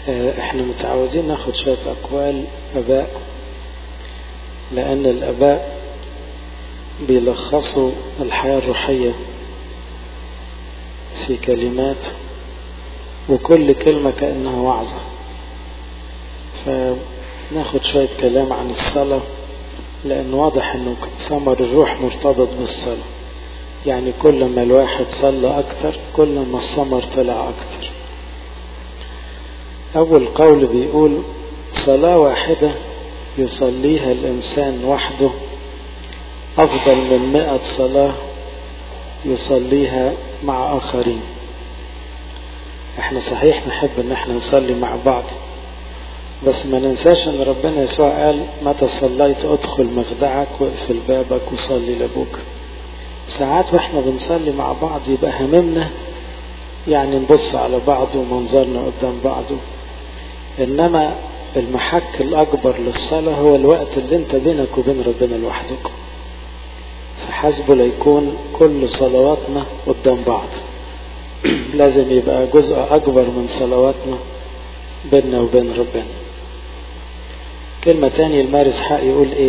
احنا متعودين ناخد شوية أقوال أباء لأن الأباء بيلخصوا الحياة الروحية في كلمات وكل كلمة كأنها وعظة فناخد شوية كلام عن الصلاة لأن واضح أنه ثمر الروح مرتبط بالصلاة يعني كل ما الواحد صلى أكتر كل ما الثمر طلع أكتر أول قول بيقول صلاة واحدة يصليها الإنسان وحده أفضل من مئة صلاة يصليها مع آخرين احنا صحيح نحب ان احنا نصلي مع بعض بس ما ننساش ان ربنا يسوع قال متى صليت ادخل مخدعك واقفل بابك وصلي لابوك ساعات واحنا بنصلي مع بعض يبقى هممنا يعني نبص على بعض ومنظرنا قدام بعضه انما المحك الاكبر للصلاة هو الوقت اللي انت بينك وبين ربنا لوحدك فحسبه ليكون كل صلواتنا قدام بعض لازم يبقى جزء اكبر من صلواتنا بيننا وبين ربنا كلمة تانية المارس حق يقول ايه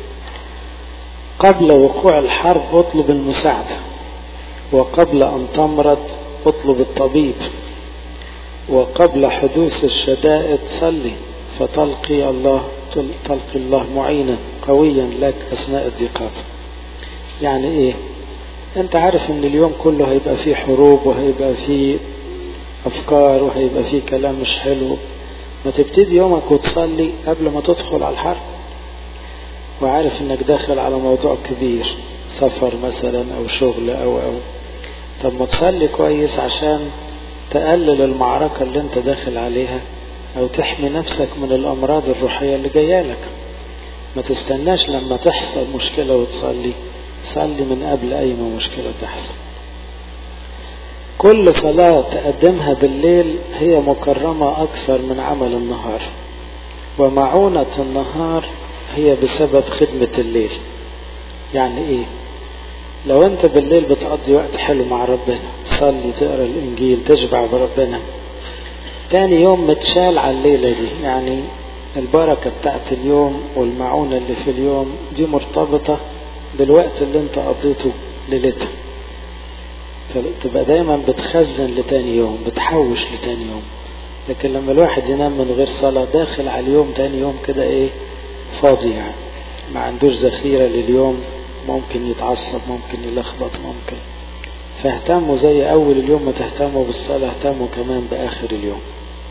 قبل وقوع الحرب اطلب المساعدة وقبل ان تمرض اطلب الطبيب وقبل حدوث الشدائد صلي فتلقي الله تلقي الله معينا قويا لك اثناء الضيقات يعني ايه انت عارف ان اليوم كله هيبقى فيه حروب وهيبقى فيه افكار وهيبقى فيه كلام مش حلو ما تبتدي يومك وتصلي قبل ما تدخل على الحرب وعارف انك داخل على موضوع كبير سفر مثلا او شغل او او طب ما تصلي كويس عشان تقلل المعركة اللي انت داخل عليها او تحمي نفسك من الامراض الروحية اللي جاية لك ما تستناش لما تحصل مشكلة وتصلي صلي من قبل اي مشكلة تحصل كل صلاة تقدمها بالليل هي مكرمة أكثر من عمل النهار ومعونة النهار هي بسبب خدمة الليل يعني إيه لو أنت بالليل بتقضي وقت حلو مع ربنا تصلي تقرأ الإنجيل تشبع بربنا تاني يوم متشال على الليلة دي يعني البركة بتاعت اليوم والمعونة اللي في اليوم دي مرتبطة بالوقت اللي انت قضيته ليلتها فتبقى دايما بتخزن لتاني يوم بتحوش لتاني يوم لكن لما الواحد ينام من غير صلاة داخل على اليوم تاني يوم كده ايه فاضي يعني ما عندوش ذخيرة لليوم ممكن يتعصب ممكن يلخبط ممكن فاهتموا زي اول اليوم ما تهتموا بالصلاة اهتموا كمان باخر اليوم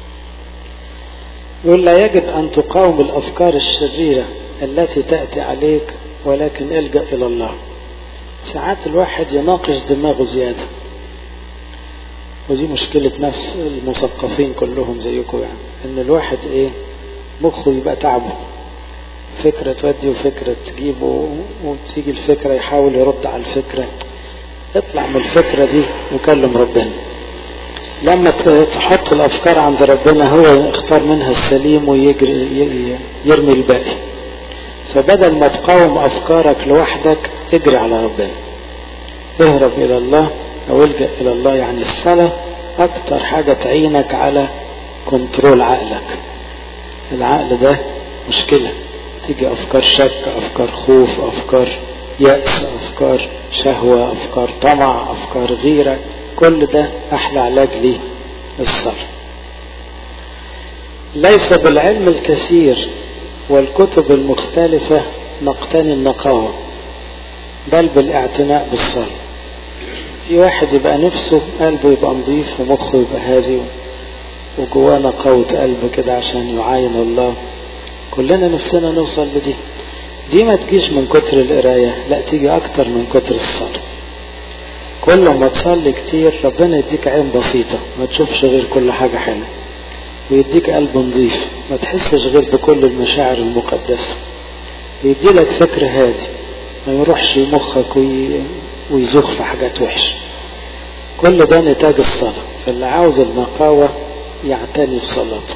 يقول لا يجب ان تقاوم الافكار الشريرة التي تأتي عليك ولكن الجأ الى الله ساعات الواحد يناقش دماغه زيادة ودي مشكلة نفس المثقفين كلهم زيكم يعني ان الواحد ايه مخه يبقى تعبه فكرة تودي وفكرة تجيبه وتيجي الفكرة يحاول يرد على الفكرة اطلع من الفكرة دي وكلم ربنا لما تحط الافكار عند ربنا هو يختار منها السليم ويجري يرمي الباقي فبدل ما تقاوم افكارك لوحدك اجري على ربنا اهرب الى الله او الجا الى الله يعني الصلاه اكتر حاجه تعينك على كنترول عقلك العقل ده مشكله تيجي افكار شك افكار خوف افكار يأس افكار شهوة افكار طمع افكار غيرة كل ده احلى علاج ليه الصلاة ليس بالعلم الكثير والكتب المختلفة نقتني النقاوة بل بالاعتناء بالصلاة في واحد يبقى نفسه قلبه يبقى نظيف ومخه يبقى هادي وجواه نقاوة قلب كده عشان يعاين الله كلنا نفسنا نوصل لدي دي ما تجيش من كتر القراية لا تيجي أكتر من كتر الصلاة كل ما تصلي كتير ربنا يديك عين بسيطة ما تشوفش غير كل حاجة حلوة ويديك قلب نظيف ما تحسش غير بكل المشاعر المقدسة ويدي لك فكر هادي ما يروحش مخك وي... ويزوخ في حاجات وحشة كل ده نتاج الصلاة فاللي عاوز النقاوة يعتني بصلاته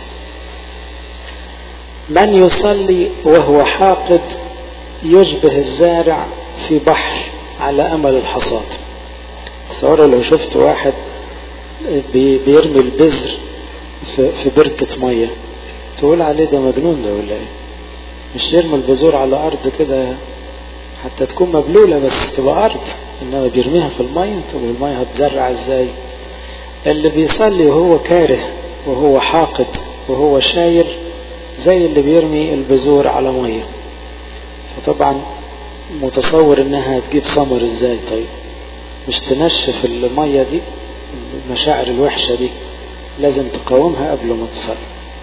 من يصلي وهو حاقد يشبه الزارع في بحر على أمل الحصاد تصوروا لو شفت واحد بيرمي البذر في, في بركة مية تقول عليه ده مجنون ده ولا ايه مش يرمي البذور على أرض كده حتى تكون مبلولة بس تبقى أرض إنما بيرميها في المية طب المية هتزرع ازاي اللي بيصلي وهو كاره وهو حاقد وهو شايل زي اللي بيرمي البذور على مية فطبعا متصور انها هتجيب ثمر ازاي طيب مش تنشف المية دي المشاعر الوحشة دي لازم تقاومها قبل ما تصلي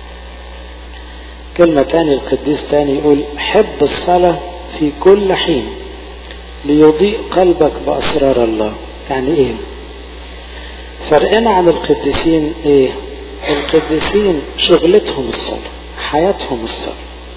كلمة تاني القديس تاني يقول حب الصلاة في كل حين ليضيء قلبك بأسرار الله يعني ايه فرقنا عن القديسين ايه القديسين شغلتهم الصلاة حياتهم الصلاة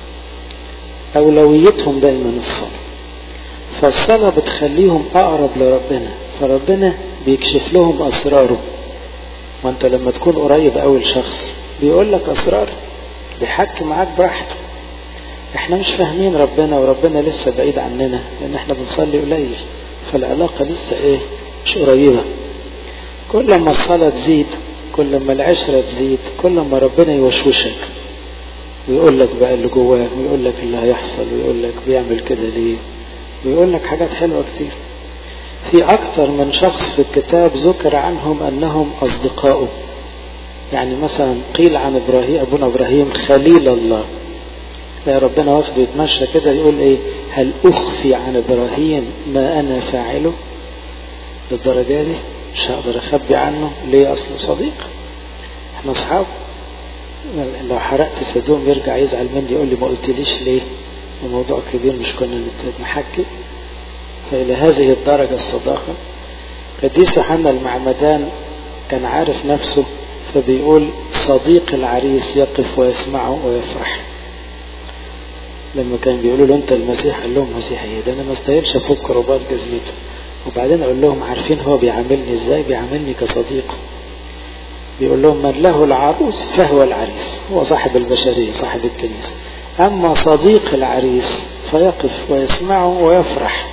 أولويتهم دايما الصلاة فالصلاة بتخليهم أقرب لربنا فربنا بيكشف لهم أسراره وانت لما تكون قريب أول شخص بيقول لك أسرار بيحكي معاك براحته احنا مش فاهمين ربنا وربنا لسه بعيد عننا لان احنا بنصلي قليل فالعلاقة لسه ايه مش قريبة كل ما الصلاة تزيد كل ما العشرة تزيد كل ما ربنا يوشوشك ويقول لك بقى اللي جواه ويقول لك اللي هيحصل ويقول لك بيعمل كده ليه ويقول لك حاجات حلوة كتير في أكتر من شخص في الكتاب ذكر عنهم أنهم أصدقاؤه يعني مثلا قيل عن إبراهيم أبونا إبراهيم خليل الله لا ربنا واخده يتمشى كده يقول إيه هل أخفي عن إبراهيم ما أنا فاعله للدرجة دي مش هقدر أخبي عنه ليه أصله صديق احنا أصحاب لو حرقت سدوم يرجع يزعل مني يقول لي ما قلتليش ليه الموضوع كبير مش كنا نحكي فإلى هذه الدرجة الصداقة قديس يوحنا المعمدان كان عارف نفسه فبيقول صديق العريس يقف ويسمعه ويفرح لما كان بيقولوا له انت المسيح قال لهم مسيح ايه ده انا ما استاهلش افك رباط جزمته وبعدين اقول لهم عارفين هو بيعاملني ازاي بيعاملني كصديق بيقول لهم من له العروس فهو العريس هو صاحب البشرية صاحب الكنيسة أما صديق العريس فيقف ويسمعه ويفرح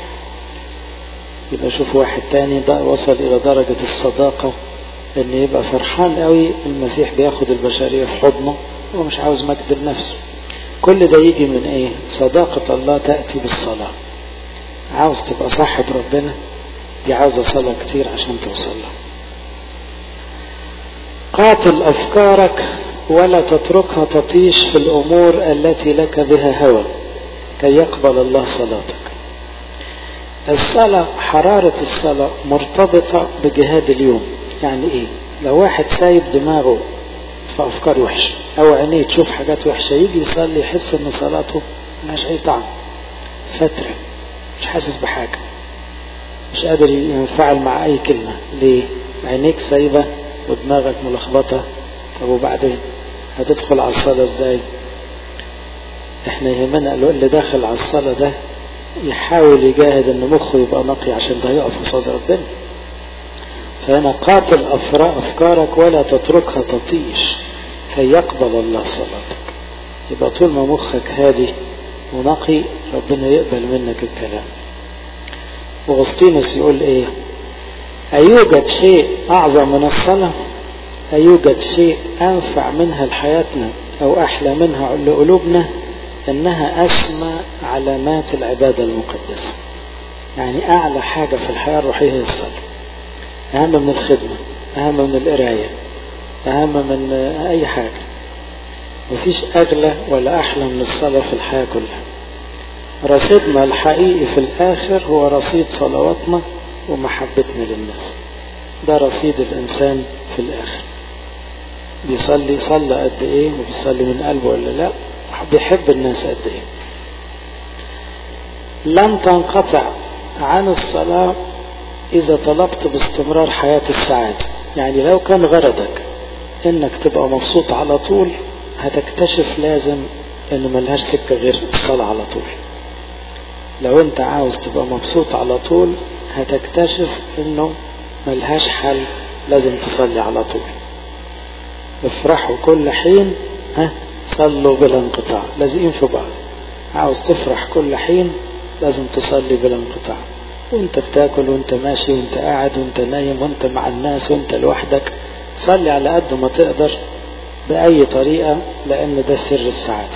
يبقى شوف واحد تاني وصل إلى درجة الصداقة إن يبقى فرحان قوي المسيح بياخد البشرية في حضنه ومش عاوز مجد لنفسه كل ده يجي من ايه صداقة الله تأتي بالصلاة عاوز تبقى صاحب ربنا دي عاوزة صلاة كتير عشان توصل له قاتل أفكارك ولا تتركها تطيش في الأمور التي لك بها هوى كي يقبل الله صلاتك الصلاة حرارة الصلاة مرتبطة بجهاد اليوم يعني ايه لو واحد سايب دماغه في أفكار وحشة أو عينيه تشوف حاجات وحشة يجي يصلي يحس إن صلاته ملهاش أي طعم فترة مش حاسس بحاجة مش قادر ينفعل مع أي كلمة ليه؟ عينيك سايبة ودماغك ملخبطة طب وبعدين هتدخل على الصلاة ازاي؟ احنا يهمنا اللي داخل على الصلاة ده يحاول يجاهد ان مخه يبقى نقي عشان ده يقف قصاد ربنا فهنا قاتل أفكارك ولا تتركها تطيش كي يقبل الله صلاتك يبقى طول ما مخك هادي ونقي ربنا يقبل منك الكلام وغسطينوس يقول ايه أيوجد شيء أعظم من الصلاة أيوجد شيء أنفع منها لحياتنا أو أحلى منها لقلوبنا إنها أسمى علامات العبادة المقدسة يعني أعلى حاجة في الحياة الروحية هي الصلاة أهم من الخدمة أهم من القراية أهم من أي حاجة مفيش أغلى ولا أحلى من الصلاة في الحياة كلها رصيدنا الحقيقي في الآخر هو رصيد صلواتنا ومحبتنا للناس ده رصيد الإنسان في الآخر بيصلي صلى قد إيه وبيصلي من قلبه ولا لا بيحب الناس قد إيه لن تنقطع عن الصلاة إذا طلبت باستمرار حياة السعادة يعني لو كان غرضك إنك تبقى مبسوط على طول هتكتشف لازم إن ملهاش سكة غير الصلاة على طول لو أنت عاوز تبقى مبسوط على طول هتكتشف إنه ملهاش حل لازم تصلي على طول افرحوا كل حين ها صلوا بلا انقطاع لازقين في بعض عاوز تفرح كل حين لازم تصلي بلا انقطاع وانت بتاكل وانت ماشي وانت قاعد وانت نايم وانت مع الناس وانت لوحدك صلي على قد ما تقدر بأي طريقة لأن ده سر السعادة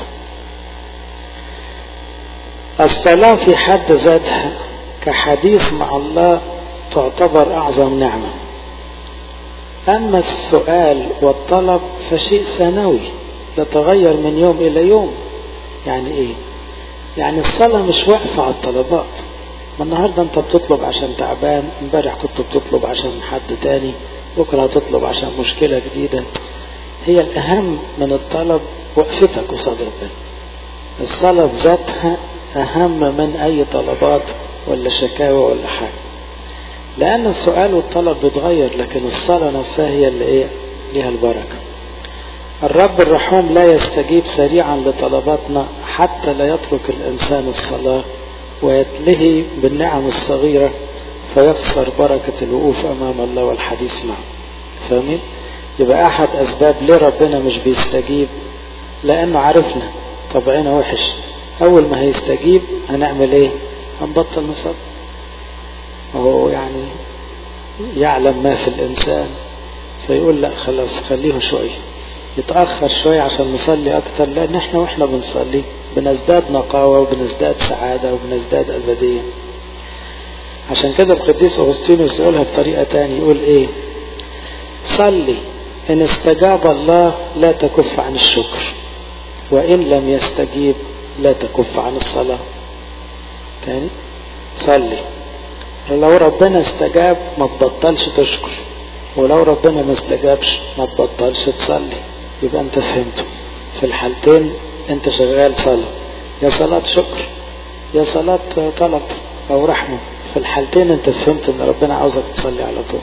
الصلاة في حد ذاتها كحديث مع الله تعتبر أعظم نعمة أما السؤال والطلب فشيء ثانوي يتغير من يوم إلى يوم يعني إيه؟ يعني الصلاة مش واقفة على الطلبات ما النهاردة أنت بتطلب عشان تعبان امبارح كنت بتطلب عشان حد تاني بكرة هتطلب عشان مشكلة جديدة هي الأهم من الطلب وقفتك قصاد ربنا الصلاة ذاتها أهم من أي طلبات ولا شكاوى ولا حاجة لأن السؤال والطلب بيتغير لكن الصلاة نفسها هي اللي إيه ليها البركة الرب الرحوم لا يستجيب سريعا لطلباتنا حتى لا يترك الإنسان الصلاة ويتلهي بالنعم الصغيرة فيخسر بركة الوقوف أمام الله والحديث معه فاهمين؟ يبقى أحد أسباب ليه ربنا مش بيستجيب لأنه عرفنا طبعنا وحش أول ما هيستجيب هنعمل إيه؟ هنبطل نصلي وهو يعني يعلم ما في الإنسان فيقول لا خلاص خليه شوية يتأخر شوية عشان نصلي أكتر لأن إحنا وإحنا بنصلي بنزداد نقاوة وبنزداد سعادة وبنزداد أبدية عشان كده القديس أغسطينوس يقولها بطريقة تانية يقول إيه صلي إن استجاب الله لا تكف عن الشكر وإن لم يستجيب لا تكف عن الصلاة تاني صلي لو ربنا استجاب ما تبطلش تشكر ولو ربنا ما استجابش ما تبطلش تصلي يبقى انت فهمته في الحالتين انت شغال صلاة يا صلاة شكر يا صلاة طلب او رحمة في الحالتين انت فهمت ان ربنا عاوزك تصلي على طول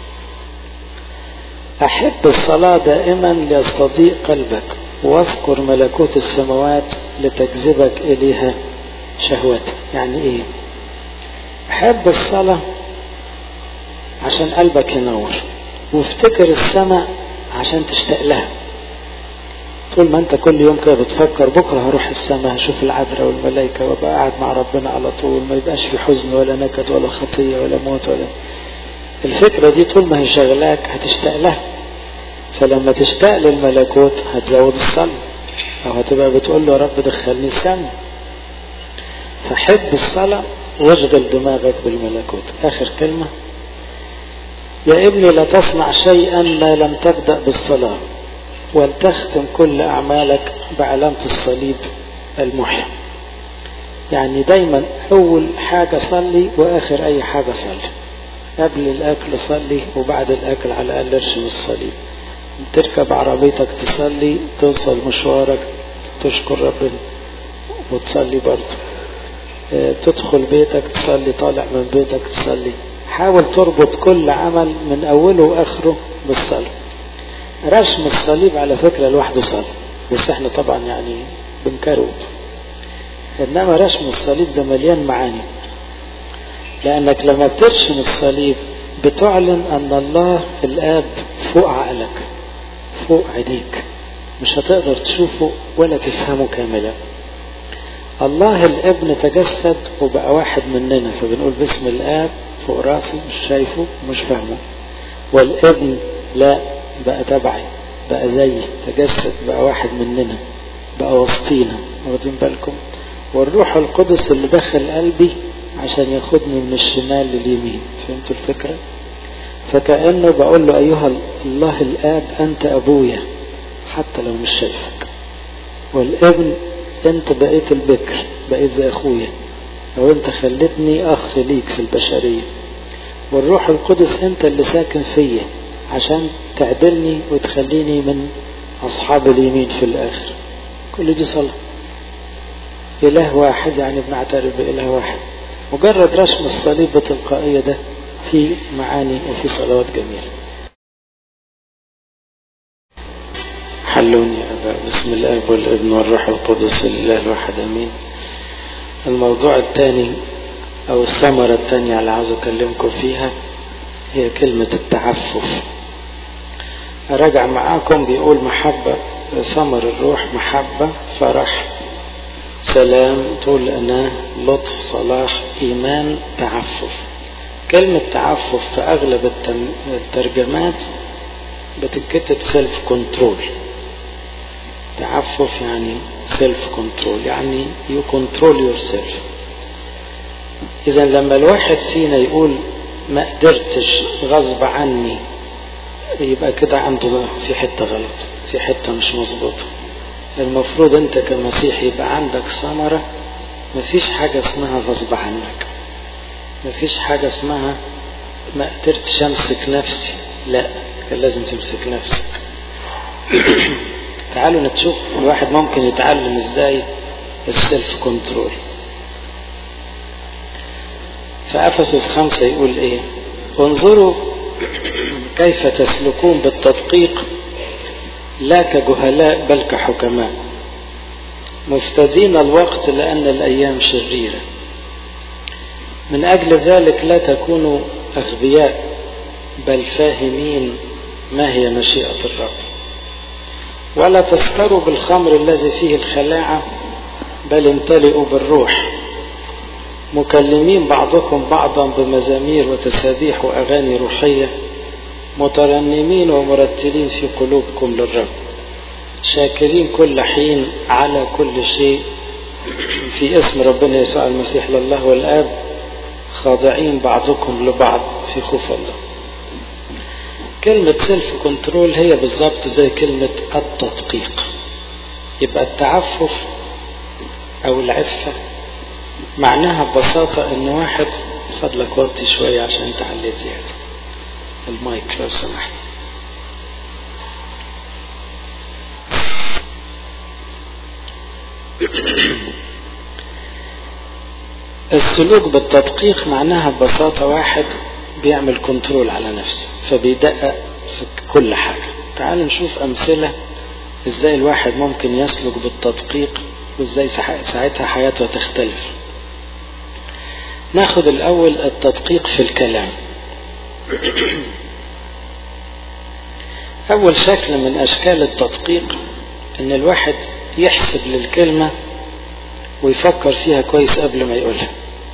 احب الصلاة دائما ليستضيء قلبك واذكر ملكوت السماوات لتجذبك اليها شهوتك يعني ايه حب الصلاة عشان قلبك ينور وافتكر السماء عشان تشتاق لها طول ما انت كل يوم كده بتفكر بكره هروح السماء هشوف العذراء والملائكه وابقى قاعد مع ربنا على طول ما يبقاش في حزن ولا نكد ولا خطيه ولا موت ولا الفكره دي طول ما هي شغلاك هتشتاق لها فلما تشتاق للملكوت هتزود الصلاه او هتبقى بتقول له يا رب دخلني السماء فحب الصلاه واشغل دماغك بالملكوت اخر كلمه يا ابني لا تصنع شيئا ما لم تبدا بالصلاه ولتختم كل أعمالك بعلامة الصليب المحيي يعني دايما أول حاجة صلي وآخر أي حاجة صلي قبل الأكل صلي وبعد الأكل على الأقل ارشم الصليب تركب عربيتك تصلي توصل مشوارك تشكر ربنا وتصلي برضه تدخل بيتك تصلي طالع من بيتك تصلي حاول تربط كل عمل من أوله وآخره بالصلاة رسم الصليب على فكرة لوحده صلاة بس احنا طبعا يعني بنكروت انما رسم الصليب ده مليان معاني لانك لما بترسم الصليب بتعلن ان الله الاب فوق عقلك فوق عينيك مش هتقدر تشوفه ولا تفهمه كاملا الله الابن تجسد وبقى واحد مننا فبنقول باسم الاب فوق راسي مش شايفه ومش فاهمه والابن لا بقى تبعي بقى زيي تجسد بقى واحد مننا بقى وسطينا واخدين بالكم والروح القدس اللي دخل قلبي عشان ياخدني من الشمال لليمين فهمتوا الفكرة فكأنه بقول له أيها الله الآب أنت أبويا حتى لو مش شايفك والابن أنت بقيت البكر بقيت زي أخويا أو أنت خلتني أخ ليك في البشرية والروح القدس أنت اللي ساكن فيا عشان تعدلني وتخليني من أصحاب اليمين في الآخر كل دي صلاة إله واحد يعني بنعترف بإله واحد مجرد رسم الصليب بتلقائية ده في معاني وفي صلوات جميلة حلوني يا أبا بسم الآب والابن والروح القدس لله الواحد أمين الموضوع الثاني أو الثمرة الثانية اللي عاوز أكلمكم فيها هي كلمة التعفف أراجع معاكم بيقول محبة ثمر الروح محبة فرح سلام طول أناه لطف صلاح إيمان تعفف كلمة تعفف في أغلب الترجمات بتتكتب سيلف كنترول تعفف يعني سيلف كنترول يعني يو كنترول يور سيلف اذا لما الواحد فينا يقول ما قدرتش غصب عني يبقى كده عنده في حته غلط في حته مش مظبوطه المفروض انت كمسيحي يبقى عندك ثمره مفيش حاجه اسمها غصب عنك مفيش حاجه اسمها ما قدرتش امسك نفسي لا كان لازم تمسك نفسك تعالوا نشوف الواحد ممكن يتعلم ازاي السيلف كنترول فأفسس خمسة يقول ايه انظروا كيف تسلكون بالتدقيق لا كجهلاء بل كحكماء مفتدين الوقت لأن الأيام شريرة من أجل ذلك لا تكونوا أغبياء بل فاهمين ما هي مشيئة الرب ولا تسكروا بالخمر الذي فيه الخلاعة بل امتلئوا بالروح مكلمين بعضكم بعضا بمزامير وتسابيح وأغاني روحية مترنمين ومرتلين في قلوبكم للرب شاكرين كل حين على كل شيء في اسم ربنا يسوع المسيح لله والآب خاضعين بعضكم لبعض في خوف الله كلمة سيلف كنترول هي بالظبط زي كلمة التدقيق يبقى التعفف أو العفة معناها ببساطة إن واحد فضلك وطي شوية عشان أنت عليت زيادة المايك لو سمحت السلوك بالتدقيق معناها ببساطة واحد بيعمل كنترول على نفسه فبيدقق في كل حاجة تعالوا نشوف أمثلة ازاي الواحد ممكن يسلك بالتدقيق وازاي ساعتها حياته تختلف ناخد الأول التدقيق في الكلام أول شكل من أشكال التدقيق إن الواحد يحسب للكلمة ويفكر فيها كويس قبل ما يقولها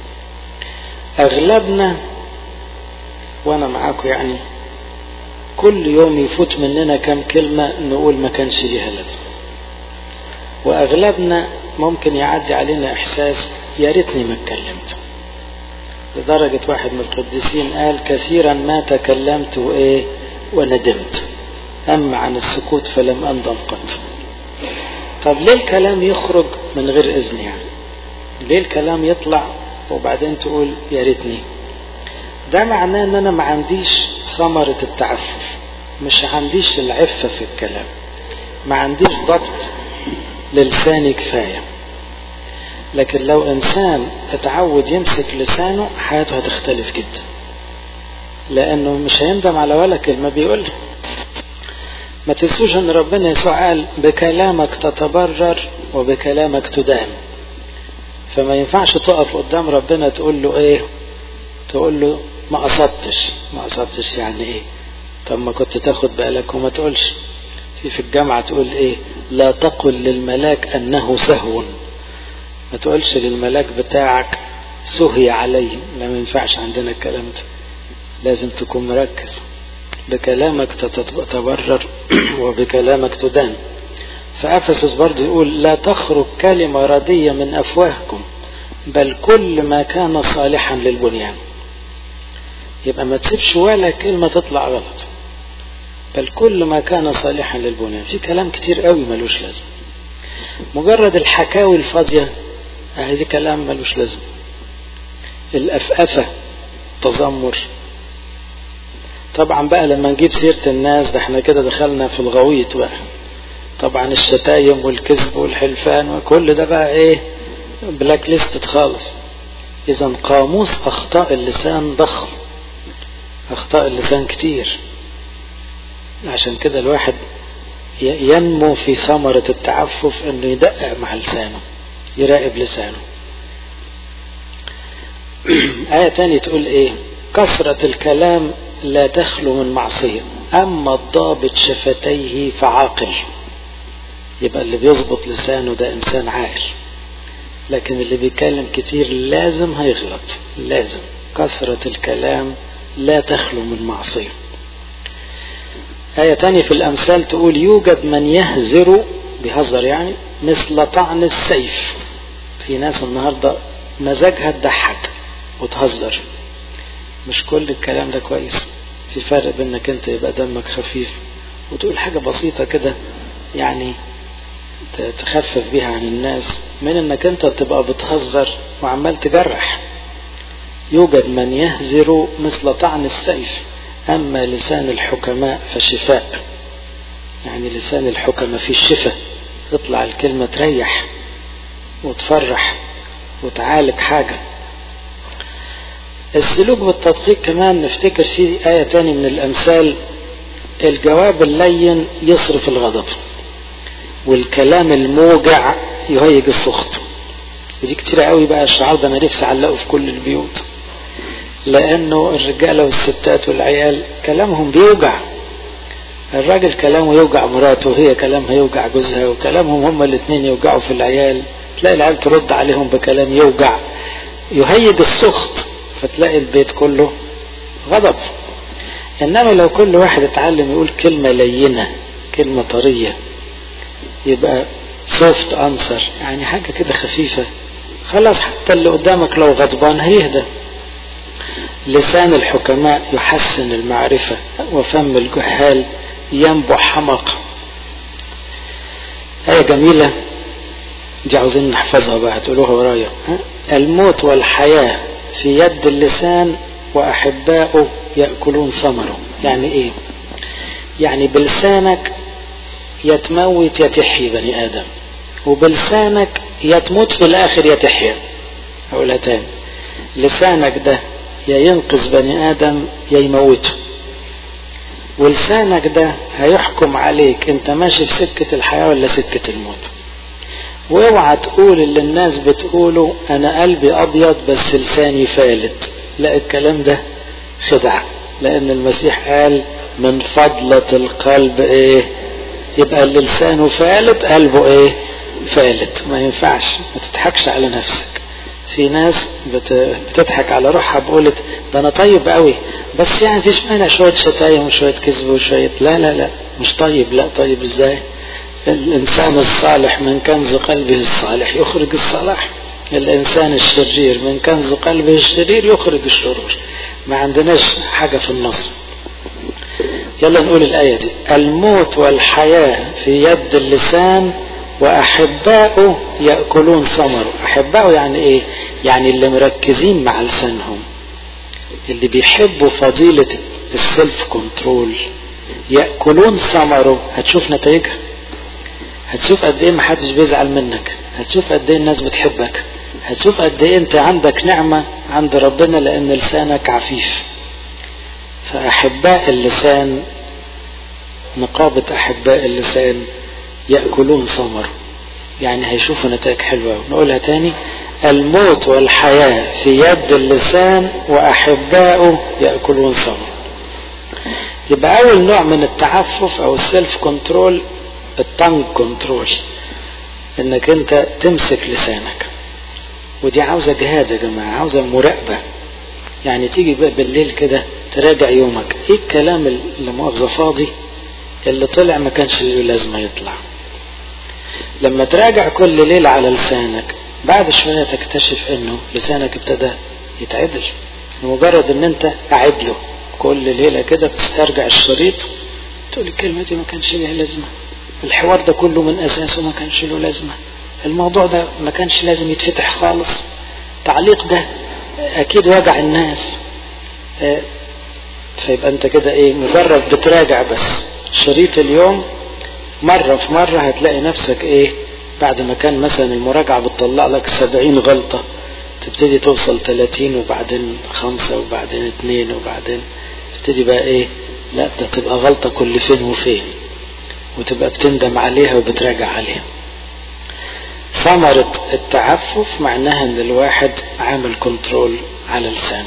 أغلبنا وأنا معاكم يعني كل يوم يفوت مننا كم كلمة نقول ما كانش ليها لازمة وأغلبنا ممكن يعدي علينا إحساس يا ريتني ما اتكلمت لدرجة واحد من القديسين قال كثيرا ما تكلمت وإيه وندمت أما عن السكوت فلم أندم قط طب ليه الكلام يخرج من غير إذن يعني ليه الكلام يطلع وبعدين تقول يا ريتني ده معناه ان انا ما عنديش ثمرة التعفف مش عنديش العفة في الكلام ما عنديش ضبط للساني كفاية لكن لو انسان اتعود يمسك لسانه حياته هتختلف جدا لانه مش هيندم على ولا كلمة بيقولها ما تنسوش ان ربنا يسوع قال بكلامك تتبرر وبكلامك تدان فما ينفعش تقف قدام ربنا تقول له ايه تقول له ما قصدتش ما قصدتش يعني ايه طب ما كنت تاخد بالك وما تقولش في في الجامعة تقول ايه لا تقل للملاك انه سهو ما تقولش للملاك بتاعك سهي علي لا ما ينفعش عندنا الكلام ده لازم تكون مركز بكلامك تتبرر وبكلامك تدان فأفسس برضه يقول لا تخرج كلمة ردية من أفواهكم بل كل ما كان صالحا للبنيان يبقى ما تسيبش ولا كلمة تطلع غلط بل كل ما كان صالحا للبنيان في كلام كتير قوي ملوش لازم مجرد الحكاوي الفاضية هذه كلام ملوش لازم الأفأفة تذمر طبعا بقى لما نجيب سيرة الناس ده احنا كده دخلنا في الغويط بقى طبعا الشتايم والكذب والحلفان وكل ده بقى ايه بلاك ليست خالص اذا قاموس اخطاء اللسان ضخم اخطاء اللسان كتير عشان كده الواحد ينمو في ثمرة التعفف انه يدقق مع لسانه يراقب لسانه آية تانية تقول ايه كثرة الكلام لا تخلو من معصية أما الضابط شفتيه فعاقل يبقى اللي بيظبط لسانه ده إنسان عاقل لكن اللي بيتكلم كتير لازم هيغلط لازم كثرة الكلام لا تخلو من معصية آية تانية في الأمثال تقول يوجد من يهزر بيهزر يعني مثل طعن السيف في ناس النهارده مزاجها تضحك وتهزر مش كل الكلام ده كويس في فرق بينك انت يبقى دمك خفيف وتقول حاجة بسيطة كده يعني تخفف بيها عن الناس من انك انت تبقى بتهزر وعمال تجرح يوجد من يهزر مثل طعن السيف اما لسان الحكماء فشفاء يعني لسان الحكماء فيه الشفاء تطلع الكلمة تريح وتفرح وتعالج حاجة السلوك بالتدقيق كمان نفتكر فيه آية تاني من الأمثال الجواب اللين يصرف الغضب والكلام الموجع يهيج السخط ودي كتير قوي بقى الشعار ده انا نفسي اعلقه في كل البيوت لانه الرجاله والستات والعيال كلامهم بيوجع الراجل كلامه يوجع مراته وهي كلامها يوجع جوزها وكلامهم هما الاثنين يوجعوا في العيال تلاقي العيال ترد عليهم بكلام يوجع يهيج السخط فتلاقي البيت كله غضب انما لو كل واحد اتعلم يقول كلمه لينه كلمه طريه يبقى سوفت انسر يعني حاجه كده خفيفه خلاص حتى اللي قدامك لو غضبان هيهدى لسان الحكماء يحسن المعرفة وفم الجهال ينبع حمق آية جميلة دي عاوزين نحفظها بقى تقولوها ورايا الموت والحياة في يد اللسان وأحباؤه يأكلون ثمره يعني إيه يعني بلسانك يتموت يتحيي بني آدم وبلسانك يتموت في الآخر يتحيا أقولها تاني لسانك ده يا ينقذ بني آدم يا يموته ولسانك ده هيحكم عليك انت ماشي في سكة الحياة ولا سكة الموت واوعى تقول اللي الناس بتقوله انا قلبي ابيض بس لساني فالت لا الكلام ده خدعة لان المسيح قال من فضلة القلب ايه يبقى اللي لسانه فالت قلبه ايه فالت ما ينفعش ما تضحكش على نفسك في ناس بتضحك على روحها بقولت ده انا طيب قوي بس يعني فيش مانع شويه شتايم وشويه كذب وشويه لا لا لا مش طيب لا طيب ازاي الانسان الصالح من كنز قلبه الصالح يخرج الصلاح الانسان الشرير من كنز قلبه الشرير يخرج الشرور ما عندناش حاجه في النص يلا نقول الايه دي الموت والحياه في يد اللسان وأحباؤه يأكلون ثمره أحباؤه يعني إيه يعني اللي مركزين مع لسانهم اللي بيحبوا فضيلة السيلف كنترول يأكلون ثمره هتشوف نتائجها هتشوف قد ايه محدش بيزعل منك هتشوف قد ايه الناس بتحبك هتشوف قد ايه انت عندك نعمة عند ربنا لان لسانك عفيف فأحباء اللسان نقابة أحباء اللسان يأكلون ثمره يعني هيشوفوا نتائج حلوة نقولها تاني الموت والحياة في يد اللسان وأحباؤه يأكلون ثمره يبقى أول نوع من التعفف أو السيلف كنترول التانج كنترول إنك أنت تمسك لسانك ودي عاوزة جهاد يا جماعة عاوزة مراقبة يعني تيجي بقى بالليل كده تراجع يومك ايه الكلام اللي مؤاخذة فاضي اللي طلع ما كانش له لازمة يطلع لما تراجع كل ليلة على لسانك بعد شوية تكتشف انه لسانك ابتدى يتعدل لمجرد ان انت قاعد له كل ليلة كده بتسترجع الشريط تقول الكلمة دي ما كانش ليها لازمة الحوار ده كله من اساسه ما كانش له لازمة الموضوع ده ما كانش لازم يتفتح خالص التعليق ده اكيد وجع الناس اه فيبقى انت كده ايه مجرد بتراجع بس شريط اليوم مرة في مرة هتلاقي نفسك ايه بعد ما كان مثلا المراجعة بتطلع لك سبعين غلطة تبتدي توصل تلاتين وبعدين خمسة وبعدين اتنين وبعدين تبتدي بقى ايه لا ده تبقى غلطة كل فين وفين وتبقى بتندم عليها وبتراجع عليها ثمرة التعفف معناها ان الواحد عامل كنترول على لسانه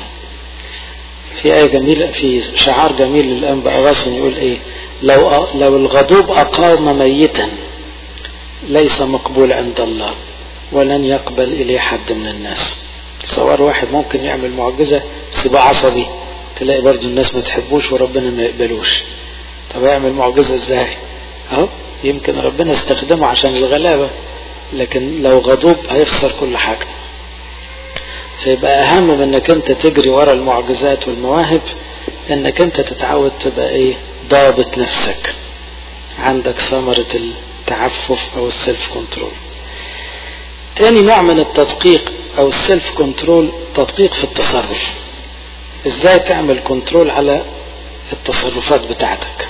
في آية جميلة في شعار جميل للأنبا أغاصن يقول إيه لو لو الغضوب أقام ميتا ليس مقبول عند الله ولن يقبل إليه حد من الناس تصور واحد ممكن يعمل معجزة صباع عصبي تلاقي برضو الناس ما تحبوش وربنا ما يقبلوش طب يعمل معجزة ازاي اهو يمكن ربنا استخدمه عشان الغلابة لكن لو غضوب هيخسر كل حاجة فيبقى أهم من أنك أنت تجري ورا المعجزات والمواهب أنك أنت تتعود تبقى إيه ضابط نفسك عندك ثمرة التعفف أو السيلف كنترول تاني نوع من التدقيق أو السيلف كنترول تدقيق في التصرف إزاي تعمل كنترول على التصرفات بتاعتك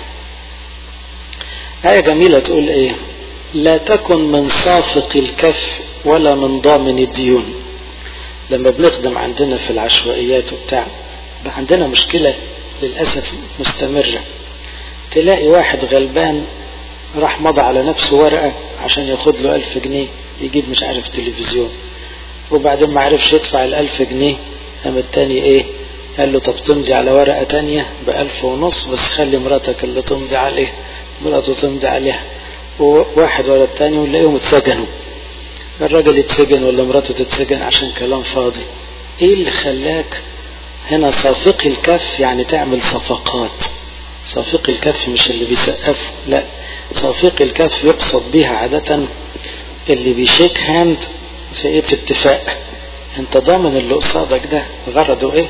آية جميلة تقول إيه لا تكن من صافق الكف ولا من ضامن الديون لما بنخدم عندنا في العشوائيات وبتاع عندنا مشكلة للأسف مستمرة تلاقي واحد غلبان راح مضى على نفسه ورقة عشان ياخد له ألف جنيه يجيب مش عارف تلفزيون وبعدين ما عرفش يدفع الألف جنيه قام التاني ايه قال له طب تمضي على ورقة تانية بألف ونص بس خلي مراتك اللي تمضي عليه مراته تمضي عليها وواحد ورا التاني ونلاقيهم اتسجنوا الراجل يتسجن ولا مراته تتسجن عشان كلام فاضي ايه اللي خلاك هنا صافقي الكف يعني تعمل صفقات صافقي الكف مش اللي بيسقف لا صافقي الكف يقصد بها عادة اللي بيشيك هاند في ايه في اتفاق انت ضامن اللي قصادك ده غرضه ايه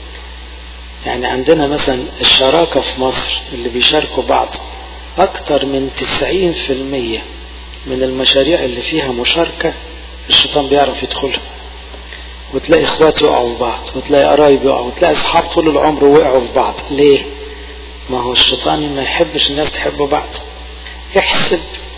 يعني عندنا مثلا الشراكة في مصر اللي بيشاركوا بعض اكتر من تسعين في المية من المشاريع اللي فيها مشاركة الشيطان بيعرف يدخلها وتلاقي اخوات يقعوا في بعض وتلاقي قرايب يقعوا وتلاقي اصحاب طول العمر وقعوا في بعض ليه ما هو الشيطان ما يحبش الناس تحب بعض احسب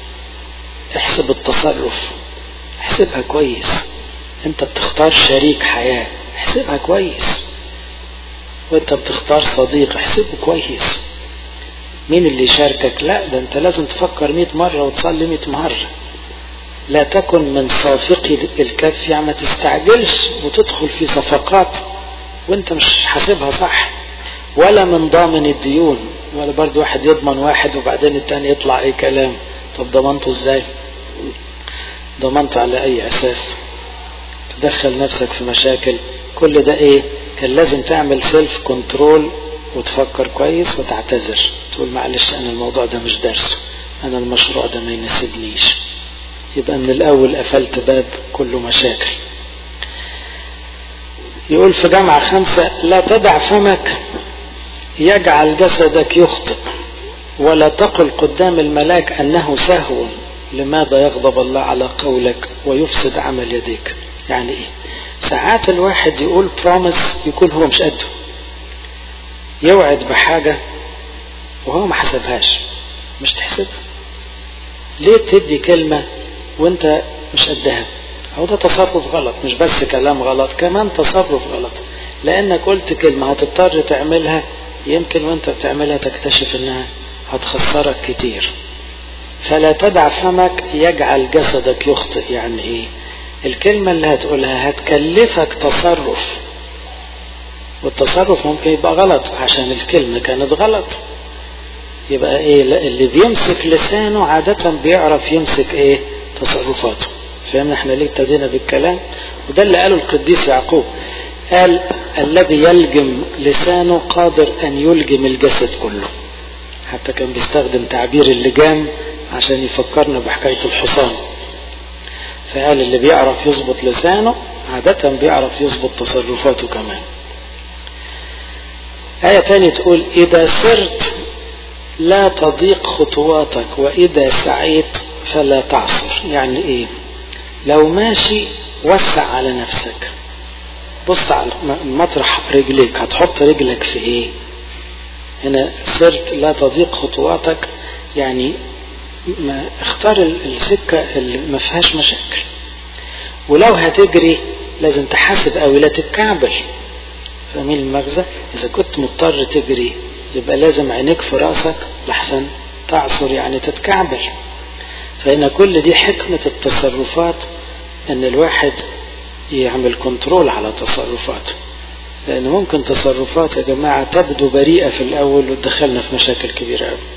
احسب التصرف احسبها كويس انت بتختار شريك حياة احسبها كويس وانت بتختار صديق احسبه كويس مين اللي يشاركك لا ده انت لازم تفكر مئة مرة وتصلي مئة مرة لا تكن من صافقي الكف يعني ما تستعجلش وتدخل في صفقات وانت مش حاسبها صح ولا من ضامن الديون ولا برضو واحد يضمن واحد وبعدين التاني يطلع اي كلام طب ضمنته ازاي ضمنته على اي اساس تدخل نفسك في مشاكل كل ده ايه كان لازم تعمل سيلف كنترول وتفكر كويس وتعتذر تقول معلش انا الموضوع ده مش درسه انا المشروع ده ما يناسبنيش يبقى من الاول قفلت باب كله مشاكل يقول في جامعة خمسة لا تدع فمك يجعل جسدك يخطئ ولا تقل قدام الملاك أنه سهو لماذا يغضب الله على قولك ويفسد عمل يديك يعني إيه ساعات الواحد يقول بروميس يكون هو مش قده يوعد بحاجة وهو ما حسبهاش مش تحسبها ليه تدي كلمة وانت مش قدها هو ده تصرف غلط مش بس كلام غلط كمان تصرف غلط لانك قلت كلمة هتضطر تعملها يمكن وانت بتعملها تكتشف انها هتخسرك كتير فلا تدع فمك يجعل جسدك يخطئ يعني ايه الكلمة اللي هتقولها هتكلفك تصرف والتصرف ممكن يبقى غلط عشان الكلمة كانت غلط يبقى ايه اللي بيمسك لسانه عادة بيعرف يمسك ايه تصرفاته فهمنا احنا ليه ابتدينا بالكلام وده اللي قاله القديس يعقوب قال الذي يلجم لسانه قادر ان يلجم الجسد كله حتى كان بيستخدم تعبير اللجام عشان يفكرنا بحكاية الحصان فقال اللي بيعرف يظبط لسانه عادة بيعرف يظبط تصرفاته كمان آية تانية تقول إذا سرت لا تضيق خطواتك وإذا سعيت فلا تعصر يعني إيه لو ماشي وسع على نفسك بص على مطرح رجليك هتحط رجلك في ايه هنا سرت لا تضيق خطواتك يعني ما اختار السكة اللي ما فيهاش مشاكل ولو هتجري لازم تحاسب قوي لا تتكعبل فاهمين المغزى اذا كنت مضطر تجري يبقى لازم عينيك في راسك لحسن تعصر يعني تتكعبل فهنا كل دي حكمة التصرفات ان الواحد يعمل كنترول على تصرفاته لان ممكن تصرفات يا جماعة تبدو بريئة في الاول وتدخلنا في مشاكل كبيرة قوي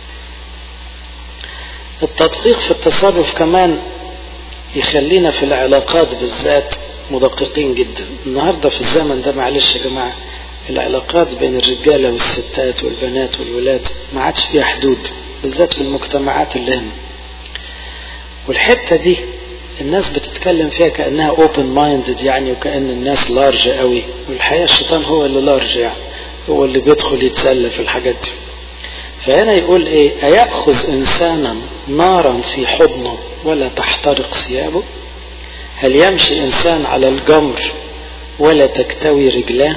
التدقيق في التصرف كمان يخلينا في العلاقات بالذات مدققين جدا النهاردة في الزمن ده معلش يا جماعة العلاقات بين الرجالة والستات والبنات والولاد ما عادش فيها حدود بالذات في المجتمعات اللي هنا والحتة دي الناس بتتكلم فيها كأنها اوبن مايندد يعني وكأن الناس لارج قوي والحقيقة الشيطان هو اللي لارج يعني هو اللي بيدخل يتسلى في الحاجات دي فهنا يقول ايه أيأخذ إنسانا نارا في حضنه ولا تحترق ثيابه هل يمشي إنسان على الجمر ولا تكتوي رجلاه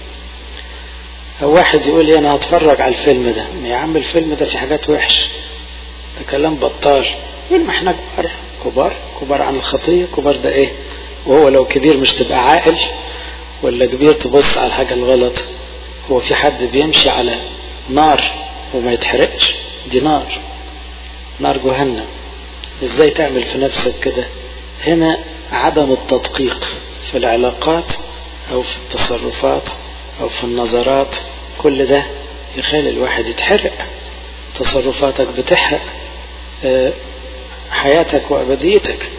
أو واحد يقول لي أنا هتفرج على الفيلم ده يا عم الفيلم ده في حاجات وحش ده كلام بطال يقول ما احنا كبار كبار كبار عن الخطية كبار ده ايه وهو لو كبير مش تبقى عاقل ولا كبير تبص على الحاجة الغلط هو في حد بيمشي على نار وما يتحرقش دي نار نار جهنم ازاي تعمل في نفسك كده هنا عدم التدقيق في العلاقات او في التصرفات او في النظرات كل ده يخلي الواحد يتحرق تصرفاتك بتحرق حياتك وابديتك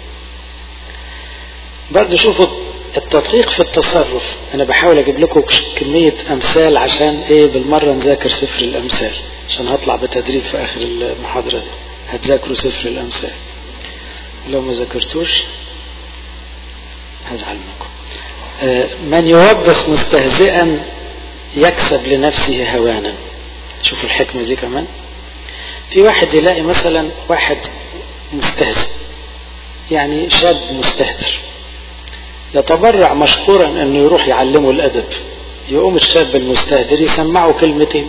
برضه شوفوا التدقيق في التصرف انا بحاول اجيب لكم كمية امثال عشان ايه بالمرة نذاكر سفر الامثال عشان هطلع بتدريب في اخر المحاضرة دي هتذاكروا سفر الامثال لو ما ذاكرتوش هزعل منكم من يوبخ مستهزئا يكسب لنفسه هوانا شوفوا الحكمة دي كمان في واحد يلاقي مثلا واحد مستهزئ يعني شاب مستهتر يتبرع مشكورا انه يروح يعلمه الادب يقوم الشاب المستهتر يسمعه كلمتين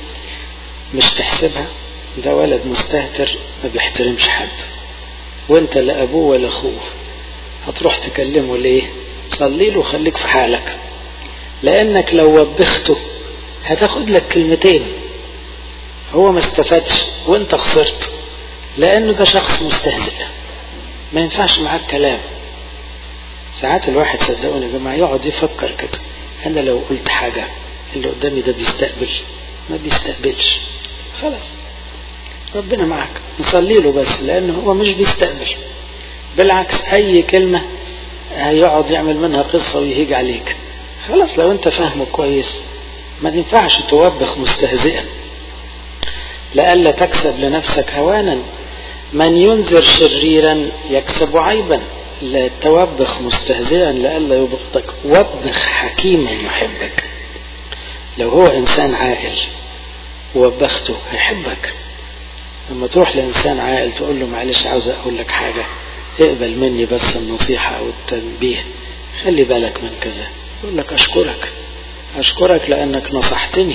مش تحسبها ده ولد مستهتر ما بيحترمش حد وانت لا ابوه ولا اخوه هتروح تكلمه ليه صلي له خليك في حالك لانك لو وبخته هتاخد لك كلمتين هو ما استفادش وانت خسرت لانه ده شخص مستهزئ ما ينفعش معاك كلام ساعات الواحد صدقوني يا جماعه يقعد يفكر كده انا لو قلت حاجه اللي قدامي ده بيستقبل ما بيستقبلش خلاص ربنا معك نصلي له بس لانه هو مش بيستقبل بالعكس اي كلمه هيقعد يعمل منها قصه ويهيج عليك خلاص لو انت فاهمه كويس ما ينفعش توبخ مستهزئا لئلا تكسب لنفسك هوانا من ينذر شريرا يكسب عيبا لا توبخ مستهزئا لئلا يبغضك وبخ حكيما يحبك لو هو انسان عاقل وبخته هيحبك لما تروح لانسان عاقل تقول له معلش عاوز اقول لك حاجه اقبل مني بس النصيحه او التنبيه خلي بالك من كذا يقول لك اشكرك اشكرك لانك نصحتني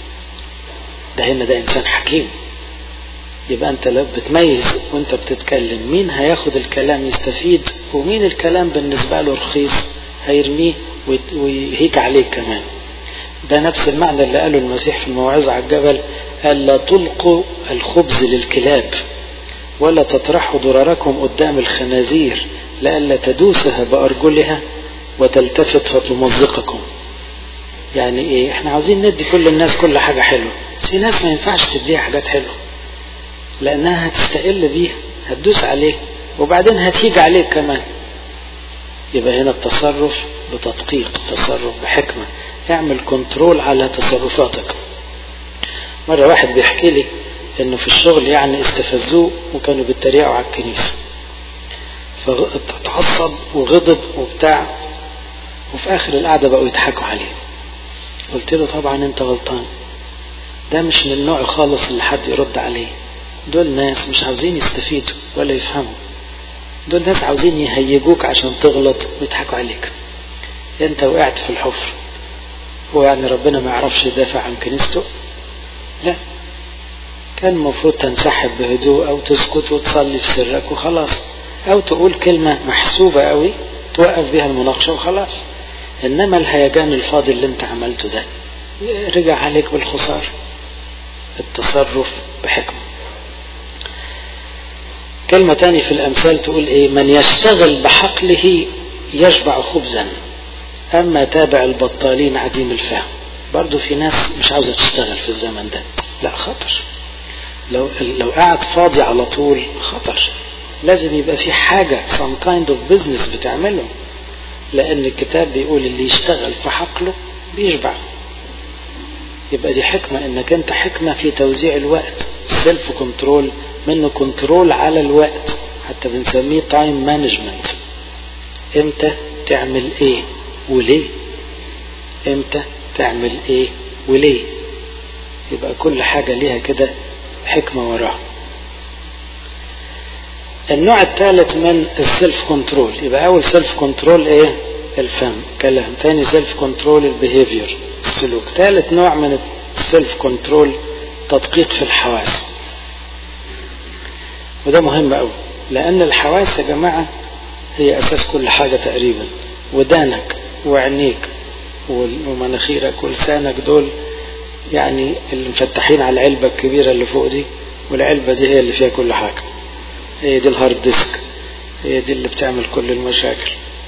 ده هنا ده انسان حكيم يبقى انت لو بتميز وانت بتتكلم مين هياخد الكلام يستفيد ومين الكلام بالنسبة له رخيص هيرميه ويهيج عليك كمان ده نفس المعنى اللي قاله المسيح في الموعظة على الجبل قال لا تلقوا الخبز للكلاب ولا تطرحوا ضرركم قدام الخنازير لئلا تدوسها بأرجلها وتلتفت فتمزقكم يعني ايه احنا عاوزين ندي كل الناس كل حاجة حلوة بس في ناس ما ينفعش تديها حاجات حلوة لانها هتستقل بيها هتدوس عليه وبعدين هتيجي عليك كمان يبقى هنا التصرف بتدقيق التصرف بحكمة اعمل كنترول على تصرفاتك مرة واحد بيحكي لي انه في الشغل يعني استفزوه وكانوا بيتريقوا على الكنيسة فتعصب وغضب وبتاع وفي اخر القعدة بقوا يضحكوا عليه قلت له طبعا انت غلطان ده مش من النوع خالص اللي حد يرد عليه دول ناس مش عاوزين يستفيدوا ولا يفهموا دول ناس عاوزين يهيجوك عشان تغلط ويضحكوا عليك انت وقعت في الحفر هو يعني ربنا ما يعرفش يدافع عن كنيسته لا كان المفروض تنسحب بهدوء او تسكت وتصلي في سرك وخلاص او تقول كلمة محسوبة قوي توقف بيها المناقشة وخلاص انما الهيجان الفاضي اللي انت عملته ده رجع عليك بالخسارة التصرف بحكمة كلمة تاني في الأمثال تقول إيه من يشتغل بحقله يشبع خبزا أما تابع البطالين عديم الفهم برضو في ناس مش عاوزة تشتغل في الزمن ده لا خطر لو لو قاعد فاضي على طول خطر لازم يبقى في حاجة some kind of business بتعمله لأن الكتاب بيقول اللي يشتغل في حقله بيشبع يبقى دي حكمة انك انت حكمة في توزيع الوقت سيلف كنترول منه كنترول على الوقت حتى بنسميه تايم مانجمنت امتى تعمل ايه وليه امتى تعمل ايه وليه يبقى كل حاجة ليها كده حكمة وراها النوع الثالث من السيلف كنترول يبقى اول سيلف كنترول ايه الفم كلام تاني سيلف كنترول البيهيفير السلوك ثالث نوع من السيلف كنترول تدقيق في الحواس وده مهم قوي لان الحواس يا جماعه هي اساس كل حاجه تقريبا ودانك وعينيك ومناخيرك ولسانك دول يعني اللي مفتحين على العلبه الكبيره اللي فوق دي والعلبه دي هي اللي فيها كل حاجه هي دي الهارد ديسك هي دي اللي بتعمل كل المشاكل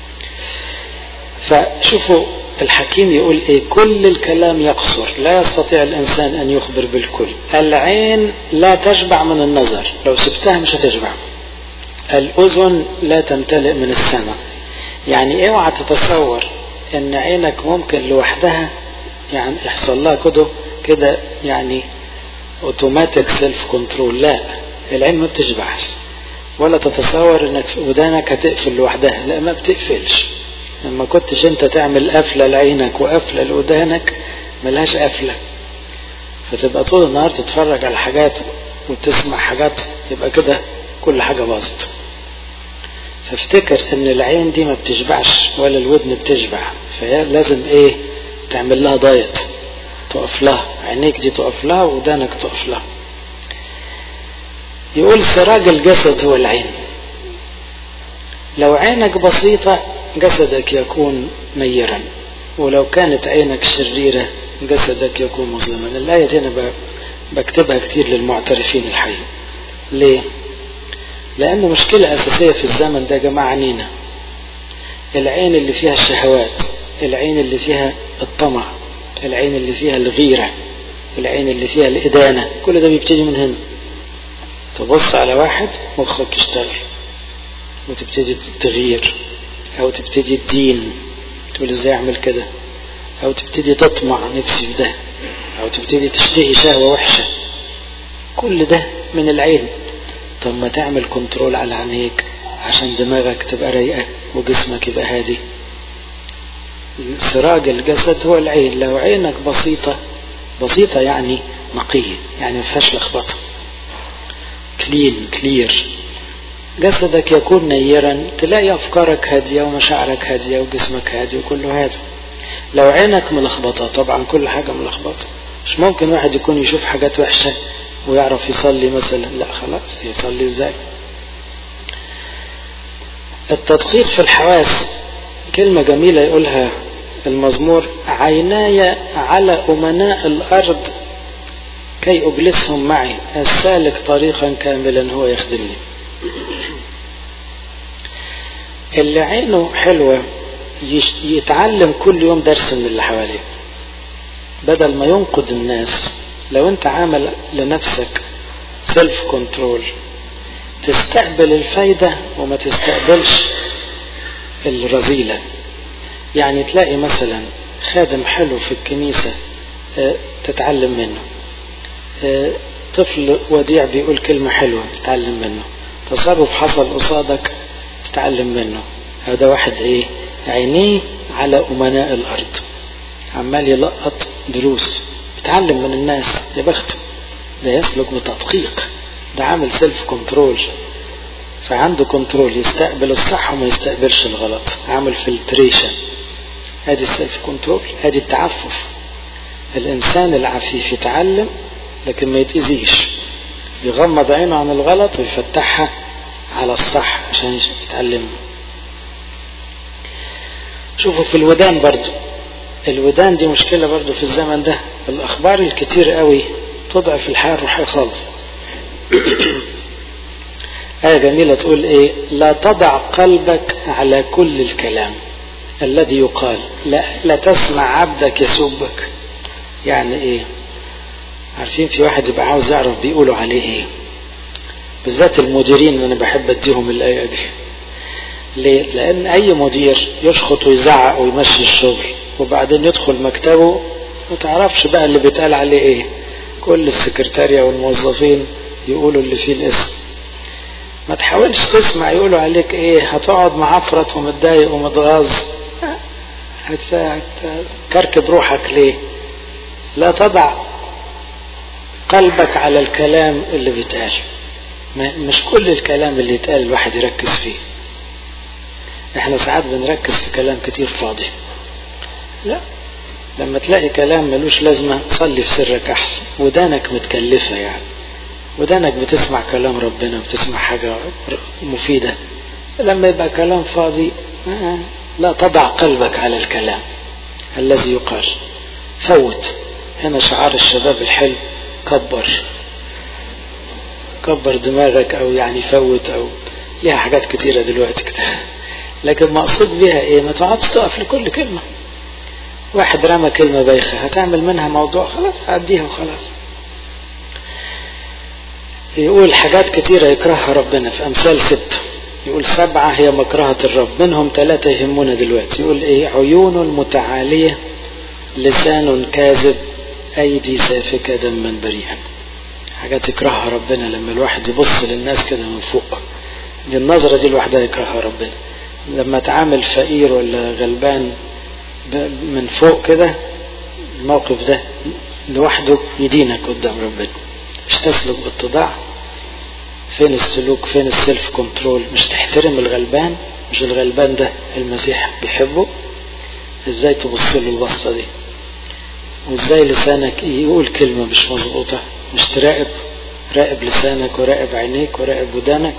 فشوفوا الحكيم يقول ايه كل الكلام يقصر لا يستطيع الانسان ان يخبر بالكل العين لا تشبع من النظر لو سبتها مش هتشبع الاذن لا تمتلئ من السمع يعني اوعى تتصور ان عينك ممكن لوحدها يعني يحصل لها كده كده يعني اوتوماتيك سيلف كنترول لا العين ما بتشبعش ولا تتصور انك ودانك هتقفل لوحدها لا ما بتقفلش لما كنتش انت تعمل قفلة لعينك وقفلة لودانك ملهاش قفلة فتبقى طول النهار تتفرج على حاجات وتسمع حاجات يبقى كده كل حاجة باظت فافتكر ان العين دي ما بتشبعش ولا الودن بتشبع فهي لازم ايه تعمل لها دايت تقف لها عينيك دي تقف لها ودانك تقف لها يقول سراج الجسد هو العين لو عينك بسيطة جسدك يكون نيرا ولو كانت عينك شريرة جسدك يكون مظلما الآية دي أنا بكتبها كتير للمعترفين الحي ليه؟ لأنه مشكلة أساسية في الزمن ده يا جماعة عنينا العين اللي فيها الشهوات العين اللي فيها الطمع العين اللي فيها الغيرة العين اللي فيها الإدانة كل ده بيبتدي من هنا تبص على واحد مخك يشتغل وتبتدي تغير او تبتدي الدين تقول ازاي اعمل كده او تبتدي تطمع نفسي في ده او تبتدي تشتهي شهوة وحشة كل ده من العين طب ما تعمل كنترول على عينيك عشان دماغك تبقى رايقة وجسمك يبقى هادي سراج الجسد هو العين لو عينك بسيطة بسيطة يعني نقية يعني ما فيهاش لخبطة كلين كلير جسدك يكون نيرا تلاقي أفكارك هادية ومشاعرك هادية وجسمك هادي وكله هادي لو عينك ملخبطة طبعا كل حاجة ملخبطة مش ممكن واحد يكون يشوف حاجات وحشة ويعرف يصلي مثلا لا خلاص يصلي ازاي التدقيق في الحواس كلمة جميلة يقولها المزمور عيناي على أمناء الأرض كي أجلسهم معي السالك طريقا كاملا هو يخدمني اللي عينه حلوة يتعلم كل يوم درس من اللي حواليه بدل ما ينقد الناس لو انت عامل لنفسك سيلف كنترول تستقبل الفايدة وما تستقبلش الرذيلة يعني تلاقي مثلا خادم حلو في الكنيسة تتعلم منه طفل وديع بيقول كلمة حلوة تتعلم منه تصرف حصل قصادك تتعلم منه هذا واحد ايه عينيه على أمناء الأرض عمال يلقط دروس بيتعلم من الناس يا بخته ده يسلك بتدقيق ده عامل سيلف كنترول فعنده كنترول يستقبل الصح وما يستقبلش الغلط عامل فلتريشن ادي السيلف كنترول ادي التعفف الانسان العفيف يتعلم لكن ما يتأذيش يغمض عينه عن الغلط ويفتحها على الصح عشان يتعلم شوفوا في الودان برضو الودان دي مشكلة برضو في الزمن ده الأخبار الكتير قوي تضعف الحياة الروحية خالص آية جميلة تقول إيه لا تضع قلبك على كل الكلام الذي يقال لا, لا تسمع عبدك يسبك يعني إيه عارفين في واحد يبقى عاوز يعرف بيقولوا عليه إيه بالذات المديرين أنا بحب أديهم الآية دي ليه؟ لأن أي مدير يشخط ويزعق ويمشي الشغل وبعدين يدخل مكتبه ما تعرفش بقى اللي بيتقال عليه ايه كل السكرتارية والموظفين يقولوا اللي فيه الاسم ما تحاولش تسمع يقولوا عليك ايه هتقعد معفرت ومتضايق ومتغاظ هتكركب روحك ليه لا تضع قلبك على الكلام اللي بيتقال مش كل الكلام اللي يتقال الواحد يركز فيه احنا ساعات بنركز في كلام كتير فاضي لا لما تلاقي كلام ملوش لازمة صلي في سرك أحسن ودانك متكلفة يعني ودانك بتسمع كلام ربنا بتسمع حاجة مفيدة لما يبقى كلام فاضي لا تضع قلبك على الكلام الذي يقال فوت هنا شعار الشباب الحلو كبر كبر دماغك او يعني فوت او ليها حاجات كتيرة دلوقتي كده لكن مقصود بيها ايه ما تقعدش تقف لكل كلمة واحد رمى كلمة بايخة هتعمل منها موضوع خلاص عديها وخلاص يقول حاجات كتيرة يكرهها ربنا في أمثال ست يقول سبعة هي مكرهة الرب منهم ثلاثة يهمنا دلوقتي يقول إيه عيون متعالية لسان كاذب أيدي سافكة دما بريئا حاجات يكرهها ربنا لما الواحد يبص للناس كده من فوق دي النظرة دي لوحدها يكرهها ربنا لما تعامل فقير ولا غلبان من فوق كده الموقف ده لوحده يدينك قدام ربنا مش تسلك باتضاع فين السلوك فين السيلف كنترول مش تحترم الغلبان مش الغلبان ده المسيح بيحبه ازاي تبص له البصه دي وازاي لسانك يقول كلمه مش مظبوطه مش تراقب راقب لسانك وراقب عينيك وراقب ودانك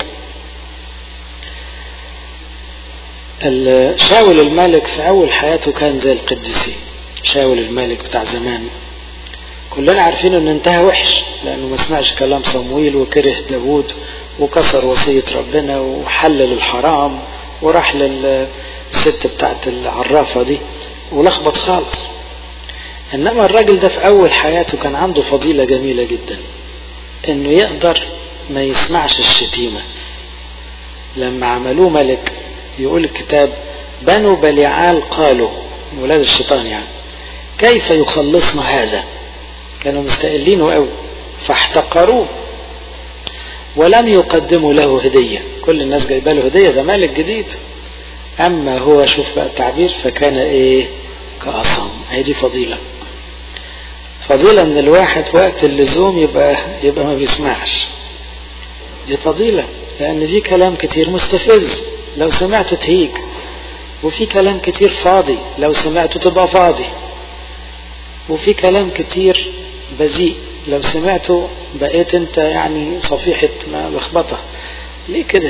شاول الملك في أول حياته كان زي القديسين شاول الملك بتاع زمان كلنا عارفين انه انتهى وحش لانه ما سمعش كلام صمويل وكره داوود وكسر وصية ربنا وحلل الحرام وراح للست بتاعت العرافة دي ولخبط خالص انما الراجل ده في اول حياته كان عنده فضيلة جميلة جدا انه يقدر ما يسمعش الشتيمة لما عملوه ملك يقول الكتاب بنو بليعال قالوا ولاد الشيطان يعني كيف يخلصنا هذا كانوا مستقلينه قوي فاحتقروه ولم يقدموا له هدية كل الناس جايبه له هدية ده ملك جديد أما هو شوف بقى التعبير فكان إيه كأصم هي دي فضيلة فضيلة ان الواحد في وقت اللزوم يبقى يبقى ما بيسمعش دي فضيلة لأن دي كلام كتير مستفز لو سمعت تهيج وفي كلام كتير فاضي لو سمعته تبقى فاضي وفي كلام كتير بذيء لو سمعته بقيت انت يعني صفيحة لخبطة ليه كده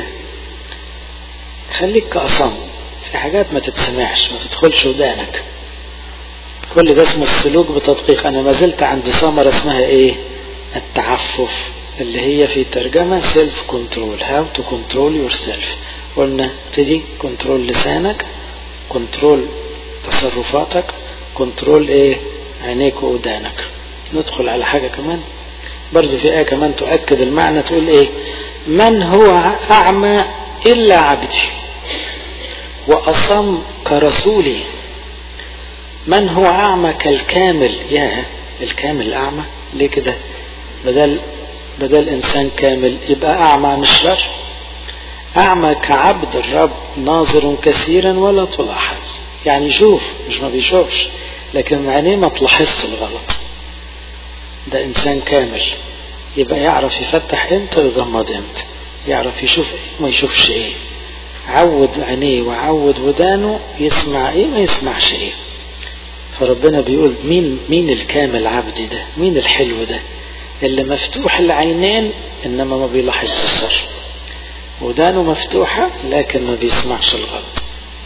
خليك كأصم في حاجات ما تتسمعش ما تدخلش ودانك كل ده اسمه السلوك بتدقيق انا ما زلت عند ثمرة اسمها ايه التعفف اللي هي في ترجمة سيلف كنترول هاو تو كنترول يور سيلف قلنا تدي كنترول لسانك كنترول تصرفاتك كنترول ايه عينيك وودانك ندخل على حاجة كمان برضو في آية كمان تؤكد المعنى تقول ايه من هو أعمى إلا عبدي وأصم كرسولي من هو أعمى كالكامل يا الكامل أعمى ليه كده بدل بدل إنسان كامل يبقى أعمى مش شر أعمى كعبد الرب ناظر كثيرا ولا تلاحظ يعني يشوف مش ما بيشوفش لكن عينيه ما تلاحظش الغلط ده إنسان كامل يبقى يعرف يفتح امتى ويغمض امتى يعرف يشوف ايه ما يشوفش ايه عود عينيه وعود ودانه يسمع ايه ما يسمعش ايه فربنا بيقول مين مين الكامل عبدي ده مين الحلو ده اللي مفتوح العينين انما ما بيلاحظش الشر ودانه مفتوحة لكن ما بيسمعش الغلط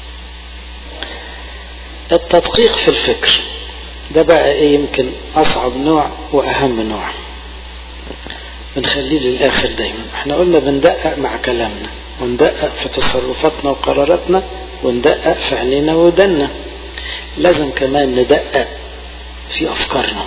التدقيق في الفكر ده بقى ايه يمكن اصعب نوع واهم نوع بنخليه للاخر دايما احنا قلنا بندقق مع كلامنا وندقق في تصرفاتنا وقراراتنا وندقق في عينينا ودنا لازم كمان ندقق في افكارنا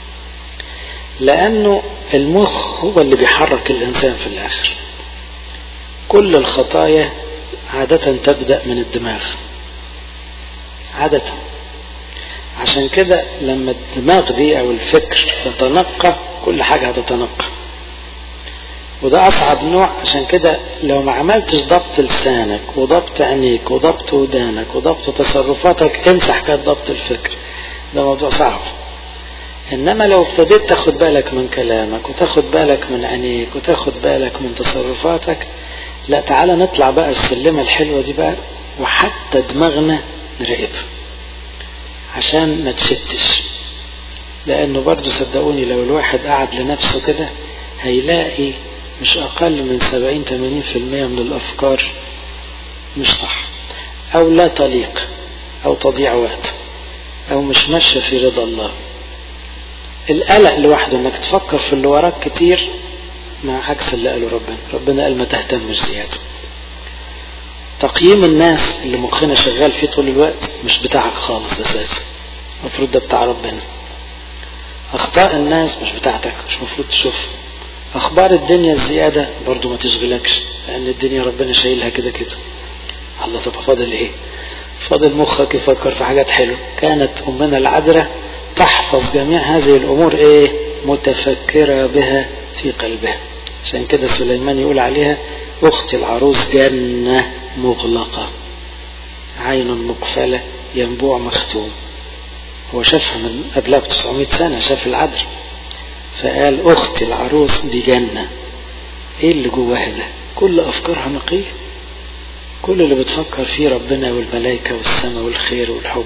لانه المخ هو اللي بيحرك الانسان في الاخر كل الخطايا عادة تبدأ من الدماغ عادة عشان كده لما الدماغ دي او الفكر يتنقى كل حاجة هتتنقى وده اصعب نوع عشان كده لو ما عملتش ضبط لسانك وضبط عينيك وضبط ودانك وضبط تصرفاتك انسى حكايه ضبط الفكر ده موضوع صعب انما لو ابتديت تاخد بالك من كلامك وتاخد بالك من عينيك وتاخد بالك من تصرفاتك لا تعالى نطلع بقى السلمه الحلوه دي بقى وحتى دماغنا نراقبها عشان ما تشتش لانه برضه صدقوني لو الواحد قعد لنفسه كده هيلاقي مش اقل من 70 80% من الافكار مش صح او لا تليق او تضيع وقت او مش ماشيه في رضا الله القلق لوحده انك تفكر في اللي وراك كتير مع عكس اللي قاله ربنا ربنا قال ما تهتمش زياده تقييم الناس اللي مخنا شغال فيه طول الوقت مش بتاعك خالص اساسا المفروض ده بتاع ربنا اخطاء الناس مش بتاعتك مش المفروض تشوفها اخبار الدنيا الزياده برضو ما تشغلكش لان الدنيا ربنا شايلها كده كده الله طب فاضل ايه فاضل مخك يفكر في حاجات حلوه كانت امنا العذراء تحفظ جميع هذه الامور ايه متفكره بها في قلبها عشان كده سليمان يقول عليها اختي العروس جنه مغلقه عين مقفله ينبوع مختوم هو شافها من قبلها ب 900 سنه شاف العذراء فقال اختي العروس دي جنه ايه اللي جواها ده كل افكارها نقيه كل اللي بتفكر فيه ربنا والملائكه والسماء والخير والحب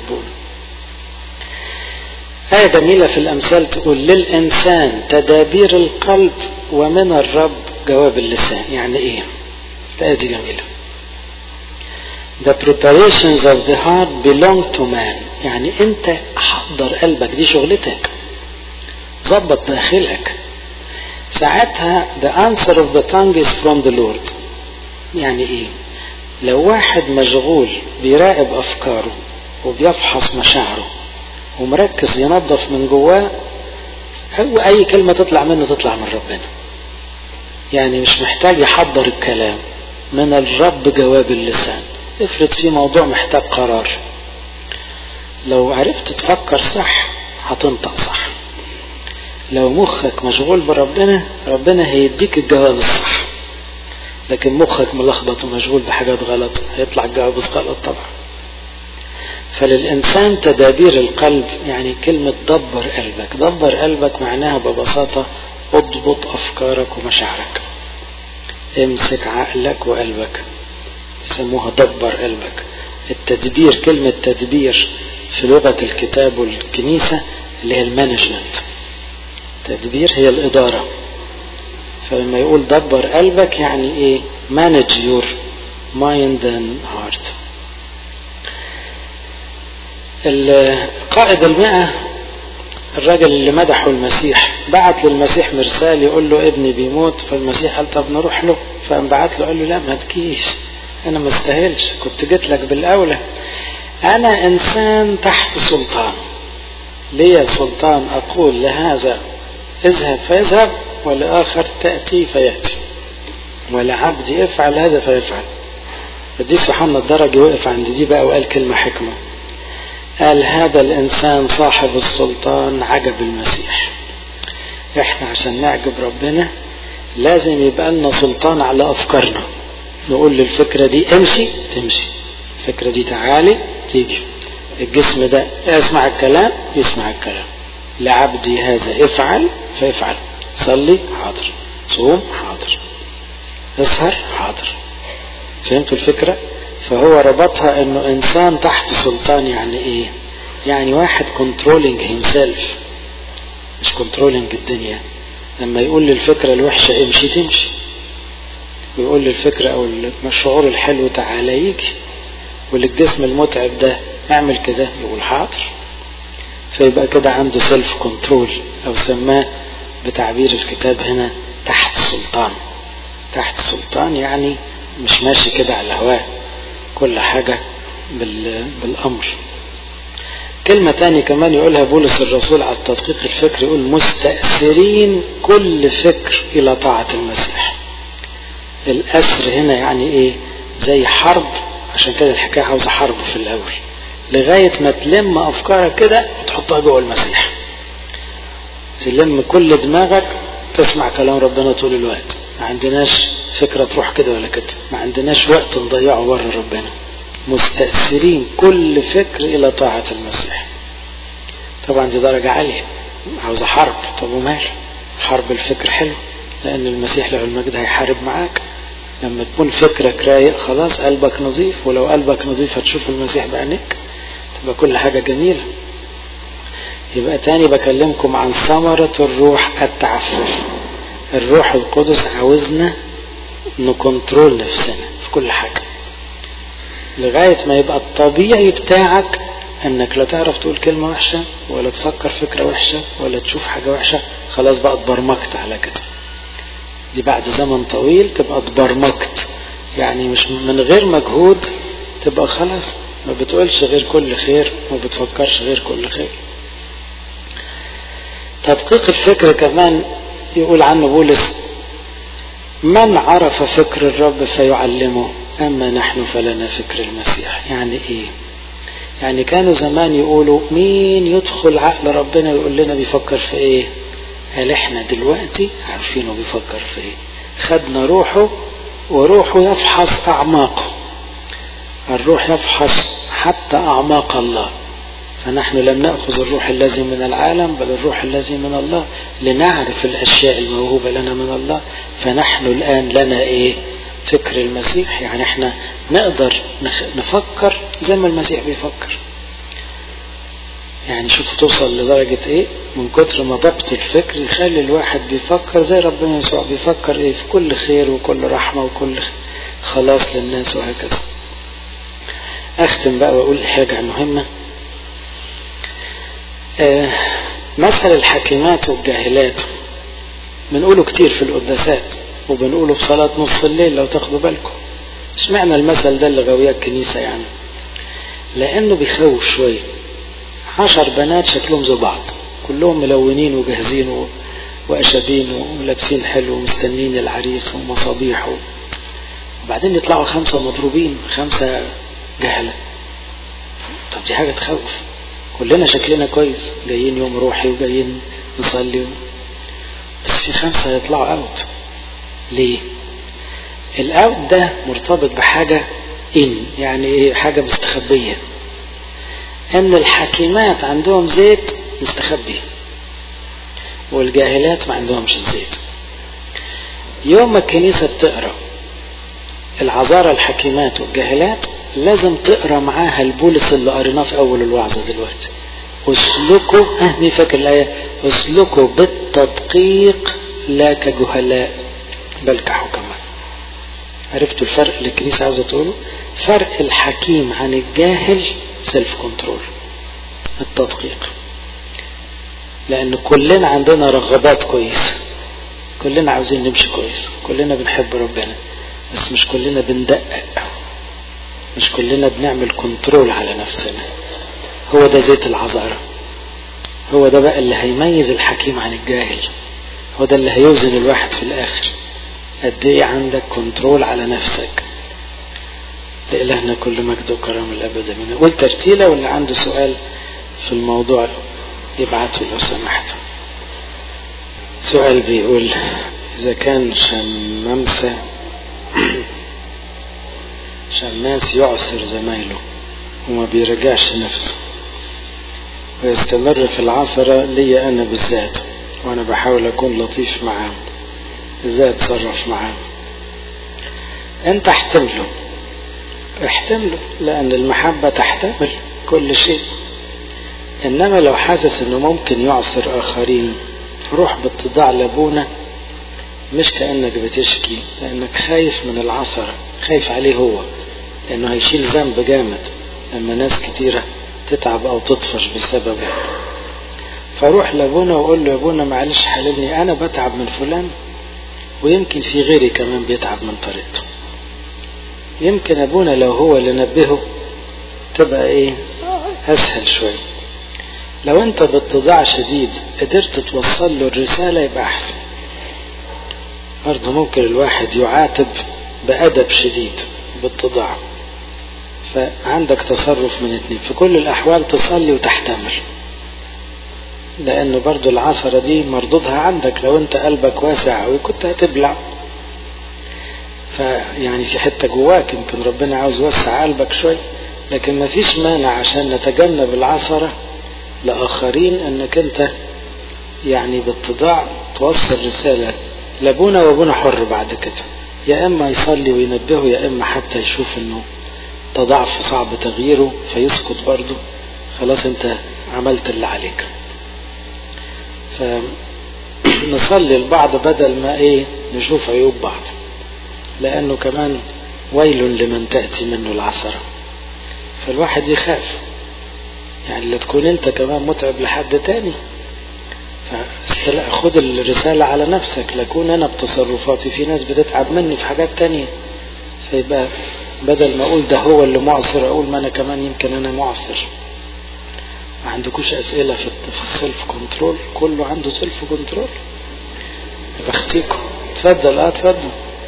آية جميلة في الأمثال تقول للإنسان تدابير القلب ومن الرب جواب اللسان يعني إيه؟ الآية دي جميلة The preparations of the heart belong to man يعني أنت حضر قلبك دي شغلتك ظبط داخلك ساعتها the answer of the tongue is from the Lord يعني ايه لو واحد مشغول بيراقب افكاره وبيفحص مشاعره ومركز ينظف من جواه هو اي كلمة تطلع منه تطلع من ربنا يعني مش محتاج يحضر الكلام من الرب جواب اللسان افرض في موضوع محتاج قرار لو عرفت تفكر صح هتنطق صح لو مخك مشغول بربنا ربنا هيديك الجواب الصح لكن مخك ملخبط ومشغول بحاجات غلط هيطلع الجواب غلط طبعا فللإنسان تدابير القلب يعني كلمة دبر قلبك دبر قلبك معناها ببساطة اضبط أفكارك ومشاعرك امسك عقلك وقلبك يسموها دبر قلبك التدبير كلمة تدبير في لغة الكتاب والكنيسة اللي هي المانجمنت تدبير هي الإدارة فلما يقول دبر قلبك يعني ايه manage your mind and heart القائد المئة الراجل اللي مدحه المسيح بعت للمسيح مرسال يقول له ابني بيموت فالمسيح قال طب نروح له فقام بعت له قال له لا ما تجيش انا ما استاهلش كنت جيت لك بالاولى انا انسان تحت سلطان لي سلطان اقول لهذا اذهب فيذهب ولآخر تأتي فيأتي ولعبدي افعل هذا فيفعل قديس يوحنا الدرجي وقف عند دي بقى وقال كلمة حكمة قال هذا الإنسان صاحب السلطان عجب المسيح احنا عشان نعجب ربنا لازم يبقى لنا سلطان على أفكارنا نقول للفكرة دي امشي تمشي الفكرة دي تعالي تيجي الجسم ده يسمع الكلام يسمع الكلام لعبدي هذا افعل فيفعل صلي حاضر صوم حاضر اسهر حاضر فهمتوا الفكرة فهو ربطها انه انسان تحت سلطان يعني ايه يعني واحد كنترولينج هيمسيلف مش كنترولينج الدنيا لما يقول للفكرة الوحشة امشي تمشي ويقول للفكرة او الشعور الحلو تعالى يجي وللجسم المتعب ده اعمل كده يقول حاضر فيبقى كده عنده سيلف كنترول او سماه بتعبير الكتاب هنا تحت سلطان تحت سلطان يعني مش ماشي كده على الهواء كل حاجة بالأمر كلمة تاني كمان يقولها بولس الرسول على التدقيق الفكري يقول مستأثرين كل فكر إلى طاعة المسيح الأسر هنا يعني إيه زي حرب عشان كده الحكاية عاوزة حرب في الأول لغاية ما تلم أفكارك كده وتحطها جوه المسيح تلم كل دماغك تسمع كلام ربنا طول الوقت ما عندناش فكرة تروح كده ولا كده ما عندناش وقت نضيعه بره ربنا مستأثرين كل فكر إلى طاعة المسيح طبعا دي درجة عالية عاوزة حرب طب ومال حرب الفكر حلو لأن المسيح له المجد هيحارب معاك لما تكون فكرك رايق خلاص قلبك نظيف ولو قلبك نظيف هتشوف المسيح بعينيك تبقى كل حاجة جميلة يبقى تاني بكلمكم عن ثمرة الروح التعفف الروح القدس عاوزنا نكنترول نفسنا في كل حاجة لغاية ما يبقى الطبيعي بتاعك انك لا تعرف تقول كلمة وحشة ولا تفكر فكرة وحشة ولا تشوف حاجة وحشة خلاص بقى اتبرمجت على كده دي بعد زمن طويل تبقى اتبرمجت يعني مش من غير مجهود تبقى خلاص ما بتقولش غير كل خير وما بتفكرش غير كل خير تدقيق الفكر كمان يقول عنه بولس من عرف فكر الرب فيعلمه أما نحن فلنا فكر المسيح يعني إيه يعني كانوا زمان يقولوا مين يدخل عقل ربنا ويقول لنا بيفكر في إيه قال إحنا دلوقتي عارفينه بيفكر في إيه خدنا روحه وروحه يفحص أعماقه الروح يفحص حتى أعماق الله فنحن لم نأخذ الروح الذي من العالم بل الروح الذي من الله لنعرف الأشياء الموهوبة لنا من الله فنحن الآن لنا إيه فكر المسيح يعني احنا نقدر نفكر زي ما المسيح بيفكر يعني شوفوا توصل لدرجة ايه من كتر ما ضبط الفكر يخلي الواحد بيفكر زي ربنا يسوع بيفكر ايه في كل خير وكل رحمة وكل خلاص للناس وهكذا اختم بقى واقول حاجة مهمة آه مثل الحكيمات والجاهلات بنقوله كتير في القداسات وبنقوله في صلاة نصف الليل لو تاخدوا بالكم اشمعنى المثل ده اللي غاوياه الكنيسة يعني لأنه بيخوف شوية عشر بنات شكلهم زي بعض كلهم ملونين وجاهزين و... وأشابين ولابسين حلو ومستنين العريس ومصابيح و... وبعدين يطلعوا خمسة مضروبين خمسة جهلة طب دي حاجة تخوف كلنا شكلنا كويس جايين يوم روحي وجايين نصلي و... بس في خمسة يطلعوا اوت ليه الاوت ده مرتبط بحاجة ان يعني ايه حاجة مستخبية ان الحكيمات عندهم زيت مستخبي والجاهلات ما عندهمش الزيت يوم ما الكنيسة بتقرأ العذارى الحكيمات والجاهلات لازم تقرا معاها البولس اللي قريناه في اول الوعظه دلوقتي اسلكوا ها مين فاكر الايه اسلكوا بالتدقيق لا كجهلاء بل كحكماء عرفتوا الفرق اللي الكنيسه عايزه تقوله فرق الحكيم عن الجاهل سيلف كنترول التدقيق لان كلنا عندنا رغبات كويسه كلنا عاوزين نمشي كويس كلنا بنحب ربنا بس مش كلنا بندقق مش كلنا بنعمل كنترول على نفسنا هو ده زيت العذارى هو ده بقى اللي هيميز الحكيم عن الجاهل هو ده اللي هيوزن الواحد في الاخر قد ايه عندك كنترول على نفسك لإلهنا كل مجد وكرم الأبد منه قول ترتيلة واللي عنده سؤال في الموضوع يبعته لو سمحت سؤال بيقول إذا كان شمامسة شماس يعصر زمايله وما بيرجعش نفسه ويستمر في العثرة لي أنا بالذات وأنا بحاول أكون لطيف معاه إزاي أتصرف معاه أنت احتمله احتمله لأن المحبة تحتمل كل شيء إنما لو حاسس إنه ممكن يعصر آخرين روح باتضاع لأبونا مش كأنك بتشكي لأنك خايف من العثرة خايف عليه هو لأنه هيشيل ذنب جامد لما ناس كتيرة تتعب أو تطفش بسببه فروح لأبونا وقول له يا أبونا معلش حللني أنا بتعب من فلان ويمكن في غيري كمان بيتعب من طريقته يمكن أبونا لو هو اللي نبهه تبقى إيه أسهل شوية لو أنت باتضاع شديد قدرت توصل له الرسالة يبقى أحسن برضه ممكن الواحد يعاتب بأدب شديد باتضاع فعندك تصرف من اتنين في كل الأحوال تصلي وتحتمل لأنه برضو العصرة دي مردودها عندك لو أنت قلبك واسع أوي كنت هتبلع فيعني في حتة جواك يمكن ربنا عاوز يوسع قلبك شوي لكن ما فيش مانع عشان نتجنب العثرة لآخرين أنك أنت يعني باتضاع توصل رسالة لابونا وابونا حر بعد كده يا إما يصلي وينبهه يا إما حتى يشوف أنه تضعف صعب تغييره فيسكت برضه خلاص أنت عملت اللي عليك فنصلي البعض بدل ما إيه نشوف عيوب بعض لأنه كمان ويل لمن تأتي منه العثرة فالواحد يخاف يعني لا تكون انت كمان متعب لحد تاني خد الرسالة على نفسك لكون انا بتصرفاتي في ناس بتتعب مني في حاجات تانية فيبقى بدل ما اقول ده هو اللي معصر اقول ما انا كمان يمكن انا معصر ما عندكوش اسئلة في السيلف كنترول كله عنده سيلف كنترول بختيكم اتفضل اه اتفضل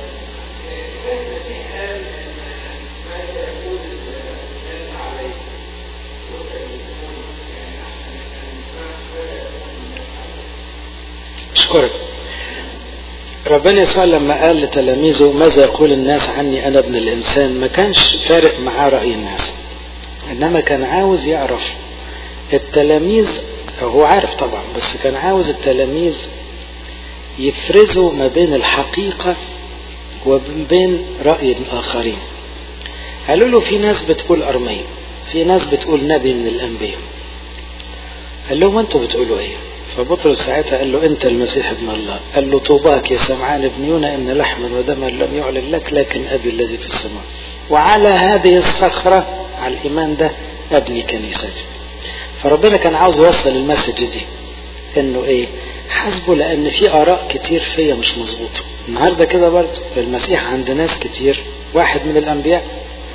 أشكرك ربنا يسوع لما قال لتلاميذه ماذا يقول الناس عني أنا ابن الإنسان ما كانش فارق معاه رأي الناس إنما كان عاوز يعرف التلاميذ هو عارف طبعا بس كان عاوز التلاميذ يفرزوا ما بين الحقيقة وما بين رأي الآخرين قالوا له في ناس بتقول أرمية في ناس بتقول نبي من الأنبياء قال لهم أنتوا بتقولوا إيه فبطرس ساعتها قال له انت المسيح ابن الله قال له طوباك يا سمعان ابن يونا ان لحما ودما لم يعلن لك لكن ابي الذي في السماء وعلى هذه الصخرة على الايمان ده ابني كنيستي فربنا كان عاوز يوصل المسج دي انه ايه حاسبه لان في اراء كتير فيا مش مظبوطه النهارده كده برضه المسيح عند ناس كتير واحد من الانبياء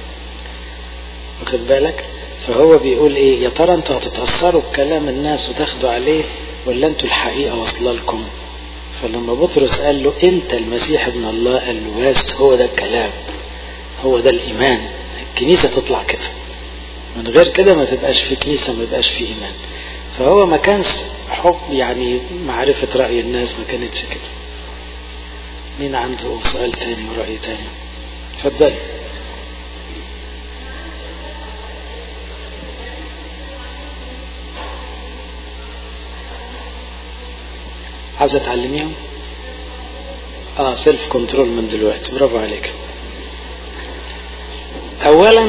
واخد بالك فهو بيقول ايه يا ترى انتوا هتتاثروا بكلام الناس وتاخدوا عليه ولا انتوا الحقيقة واصلة لكم فلما بطرس قال له انت المسيح ابن الله قال له بس هو ده الكلام هو ده الايمان الكنيسة تطلع كده من غير كده ما تبقاش في كنيسة ما يبقاش في ايمان فهو ما كانش حب يعني معرفة رأي الناس ما كانتش كده مين عنده سؤال تاني ورأي تاني اتفضل عايزة تعلميهم اه سيلف كنترول من دلوقتي برافو عليك اولا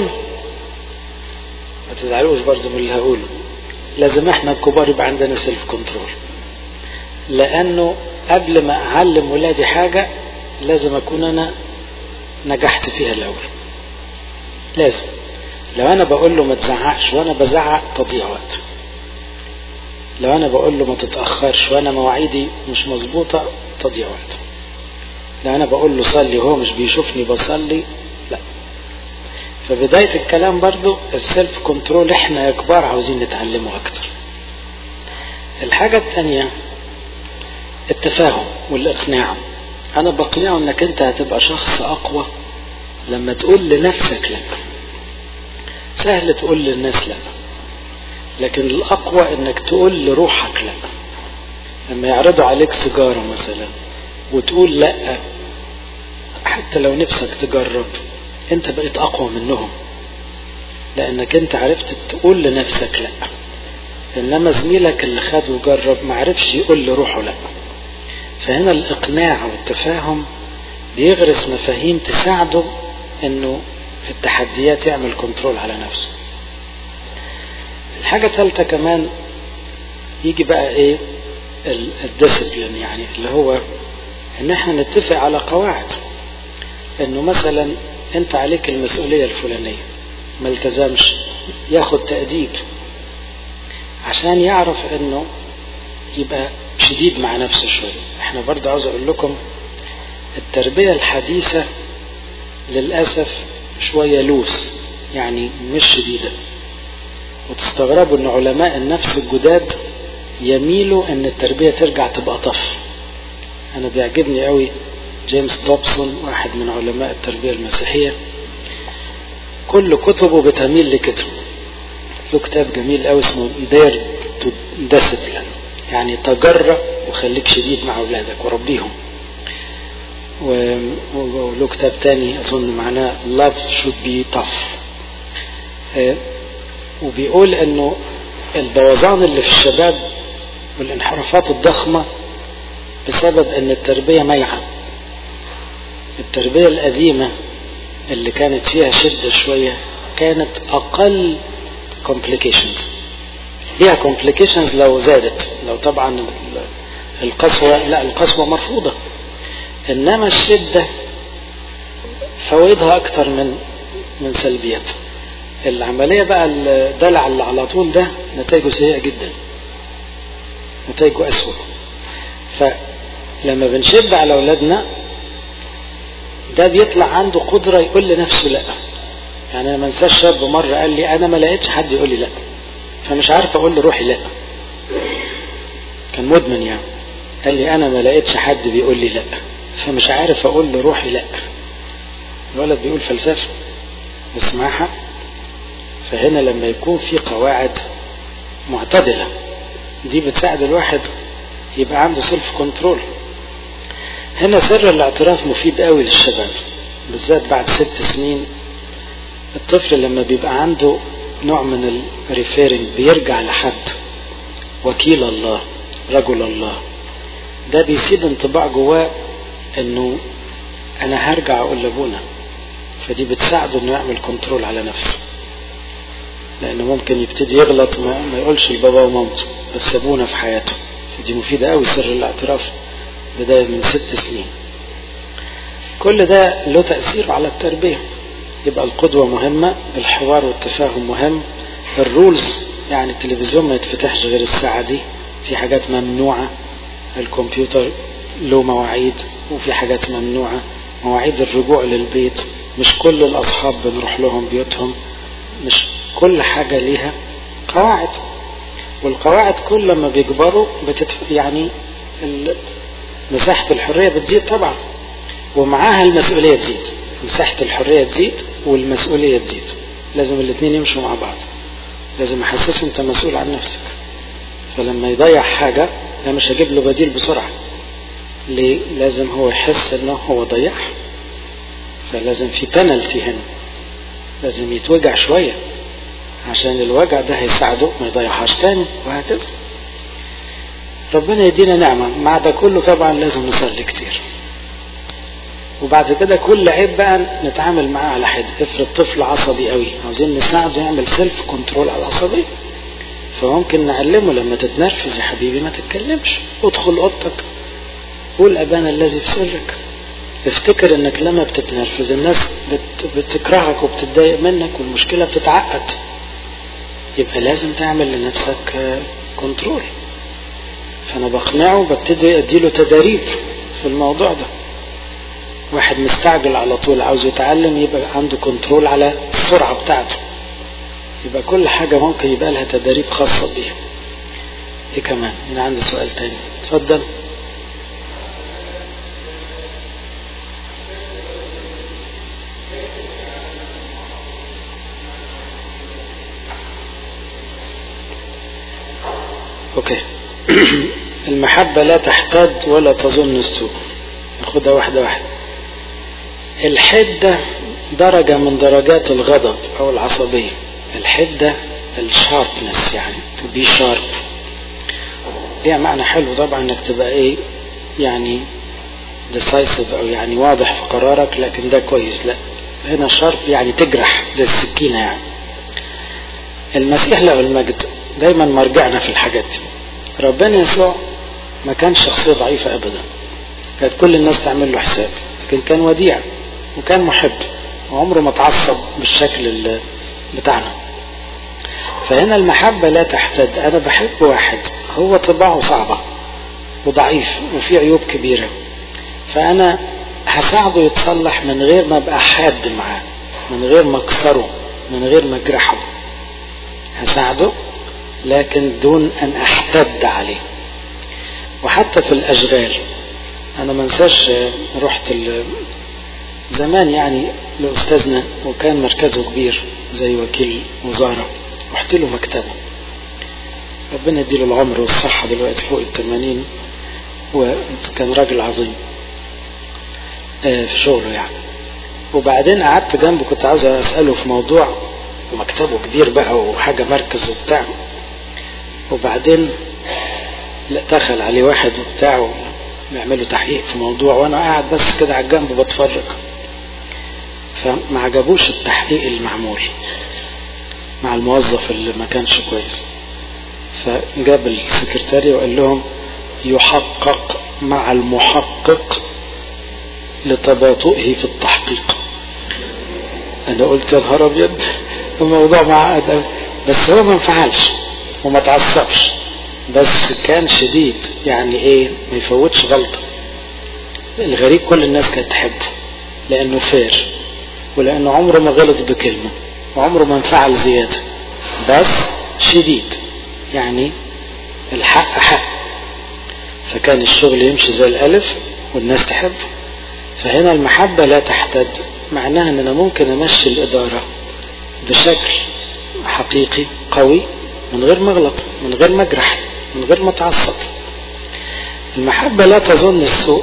ما تزعلوش برضه من اللي هقوله لازم احنا الكبار يبقى عندنا سيلف كنترول لانه قبل ما اعلم ولادي حاجة لازم اكون انا نجحت فيها الاول لازم لو انا بقول له ما تزعقش وانا بزعق تضيع وقت لو انا بقول له ما تتاخرش وانا مواعيدي مش مظبوطه تضيع وقت لو انا بقول له صلي وهو مش بيشوفني بصلي لا فبدايه الكلام برضو السيلف كنترول احنا يا كبار عاوزين نتعلمه اكتر الحاجه الثانيه التفاهم والاقناع انا بقنعه انك انت هتبقى شخص اقوى لما تقول لنفسك لا سهل تقول للناس لا لكن الأقوى إنك تقول لروحك لا لما يعرضوا عليك سيجارة مثلا وتقول لا حتى لو نفسك تجرب أنت بقيت أقوى منهم لأنك أنت عرفت تقول لنفسك لا إنما زميلك اللي خد وجرب معرفش يقول لروحه لا فهنا الإقناع والتفاهم بيغرس مفاهيم تساعده إنه في التحديات يعمل كنترول على نفسه الحاجة الثالثة كمان يجي بقى ايه الديسبلين يعني اللي هو ان احنا نتفق على قواعد انه مثلا انت عليك المسؤولية الفلانية ما التزمش ياخد تأديب عشان يعرف انه يبقى شديد مع نفسه شوية احنا برضه عاوز اقول لكم التربية الحديثة للأسف شوية لوس يعني مش شديدة وتستغربوا ان علماء النفس الجداد يميلوا ان التربية ترجع تبقى طف انا بيعجبني قوي جيمس دوبسون واحد من علماء التربية المسيحية كل كتبه بتميل لكده له كتاب جميل قوي اسمه دير تو ديسبلين يعني تجرأ وخليك شديد مع اولادك وربيهم وله كتاب تاني اظن معناه love should be tough وبيقول انه البوظان اللي في الشباب والانحرافات الضخمة بسبب ان التربية ميعة التربية القديمة اللي كانت فيها شدة شوية كانت اقل complications ليها complications لو زادت لو طبعا القسوة لا القسوة مرفوضة انما الشدة فوائدها اكتر من من سلبياتها العملية بقى الدلع اللي على طول ده نتائجه سيئة جدا نتائجه أسوأ فلما بنشد على أولادنا ده بيطلع عنده قدرة يقول لنفسه لا يعني أنا ما انساش شاب مرة قال لي أنا ما لقيتش حد يقول لي لا فمش عارف أقول لروحي لا كان مدمن يعني قال لي أنا ما لقيتش حد بيقول لي لا فمش عارف أقول لروحي لا الولد بيقول فلسفة بس معاه حق فهنا لما يكون في قواعد معتدلة دي بتساعد الواحد يبقى عنده سيلف كنترول هنا سر الاعتراف مفيد قوي للشباب بالذات بعد ست سنين الطفل لما بيبقى عنده نوع من الريفيرنج بيرجع لحد وكيل الله رجل الله ده بيسيب انطباع جواه انه انا هرجع اقول لابونا فدي بتساعده انه يعمل كنترول على نفسه لانه ممكن يبتدي يغلط ما, ما يقولش لبابا ومامته بس ابونا في حياته دي مفيدة قوي سر الاعتراف بداية من ست سنين كل ده له تأثير على التربية يبقى القدوة مهمة الحوار والتفاهم مهم الرولز يعني التلفزيون ما يتفتحش غير الساعة دي في حاجات ممنوعة الكمبيوتر له مواعيد وفي حاجات ممنوعة مواعيد الرجوع للبيت مش كل الأصحاب بنروح لهم بيوتهم مش كل حاجة ليها قواعد والقواعد كل لما بيكبروا بتتف... يعني مساحة الحرية بتزيد طبعا ومعاها المسؤولية تزيد مساحة الحرية تزيد والمسؤولية تزيد لازم الاثنين يمشوا مع بعض لازم احسسه انت مسؤول عن نفسك فلما يضيع حاجة انا مش هجيب له بديل بسرعة ليه لازم هو يحس انه هو ضيعها فلازم في بنالتي هنا لازم يتوجع شوية عشان الوجع ده هيساعده ما يضيعهاش تاني وهكذا ربنا يدينا نعمة مع ده كله طبعا لازم نصلي كتير وبعد كده كل عيب بقى نتعامل معاه على حد افرض طفل عصبي قوي عاوزين نساعده يعمل سيلف كنترول على العصبية فممكن نعلمه لما تتنرفز يا حبيبي ما تتكلمش ادخل اوضتك قول ابانا الذي في سرك افتكر انك لما بتتنرفز الناس بت بتكرهك وبتتضايق منك والمشكلة بتتعقد يبقى لازم تعمل لنفسك كنترول فانا بقنعه ببتدي اديله تدريب في الموضوع ده واحد مستعجل على طول عاوز يتعلم يبقى عنده كنترول على السرعة بتاعته يبقى كل حاجة ممكن يبقى لها تدريب خاصة بيها ايه كمان انا عندي سؤال تاني اتفضل اوكي المحبة لا تحتاج ولا تظن السوء ناخدها واحدة واحدة الحدة درجة من درجات الغضب او العصبية الحدة الشاربنس يعني to be sharp ليها معنى حلو طبعا انك تبقى ايه يعني decisive او يعني واضح في قرارك لكن ده كويس لا هنا شارب يعني تجرح زي السكينة يعني المسيح له المجد دايما مرجعنا في الحاجات دي ربنا يسوع ما كانش شخصية ضعيفة ابدا كانت كل الناس تعمل له حساب لكن كان وديع وكان محب وعمره ما تعصب بالشكل بتاعنا فهنا المحبة لا تحتد أنا بحب واحد هو طباعه صعبة وضعيف وفي عيوب كبيرة فأنا هساعده يتصلح من غير ما أبقى حاد معاه من غير ما أكسره من غير ما أجرحه هساعده لكن دون أن أحتد عليه وحتى في الأشغال أنا ما انساش رحت زمان يعني لأستاذنا وكان مركزه كبير زي وكيل وزارة رحت له مكتبه ربنا يديله العمر والصحة دلوقتي فوق الثمانين وكان راجل عظيم في شغله يعني وبعدين قعدت جنبه كنت عاوز اساله في موضوع ومكتبه كبير بقى وحاجه مركز وبتاع وبعدين لا دخل عليه واحد وبتاع بيعملوا تحقيق في موضوع وانا قاعد بس كده على الجنب بتفرج فما عجبوش التحقيق المعمول مع الموظف اللي ما كانش كويس فجاب السكرتاري وقال لهم يحقق مع المحقق لتباطؤه في التحقيق انا قلت يا نهار ابيض الموضوع معقد بس هو ما انفعلش وما تعصبش بس كان شديد يعني ايه ما يفوتش غلطة الغريب كل الناس كانت تحبه لانه فير ولانه عمره ما غلط بكلمة وعمره ما انفعل زيادة بس شديد يعني الحق حق فكان الشغل يمشي زي الالف والناس تحبه فهنا المحبة لا تحتد معناها ان انا ممكن امشي الادارة بشكل حقيقي قوي من غير ما اغلط من غير ما اجرح من غير ما اتعصب المحبة لا تظن السوء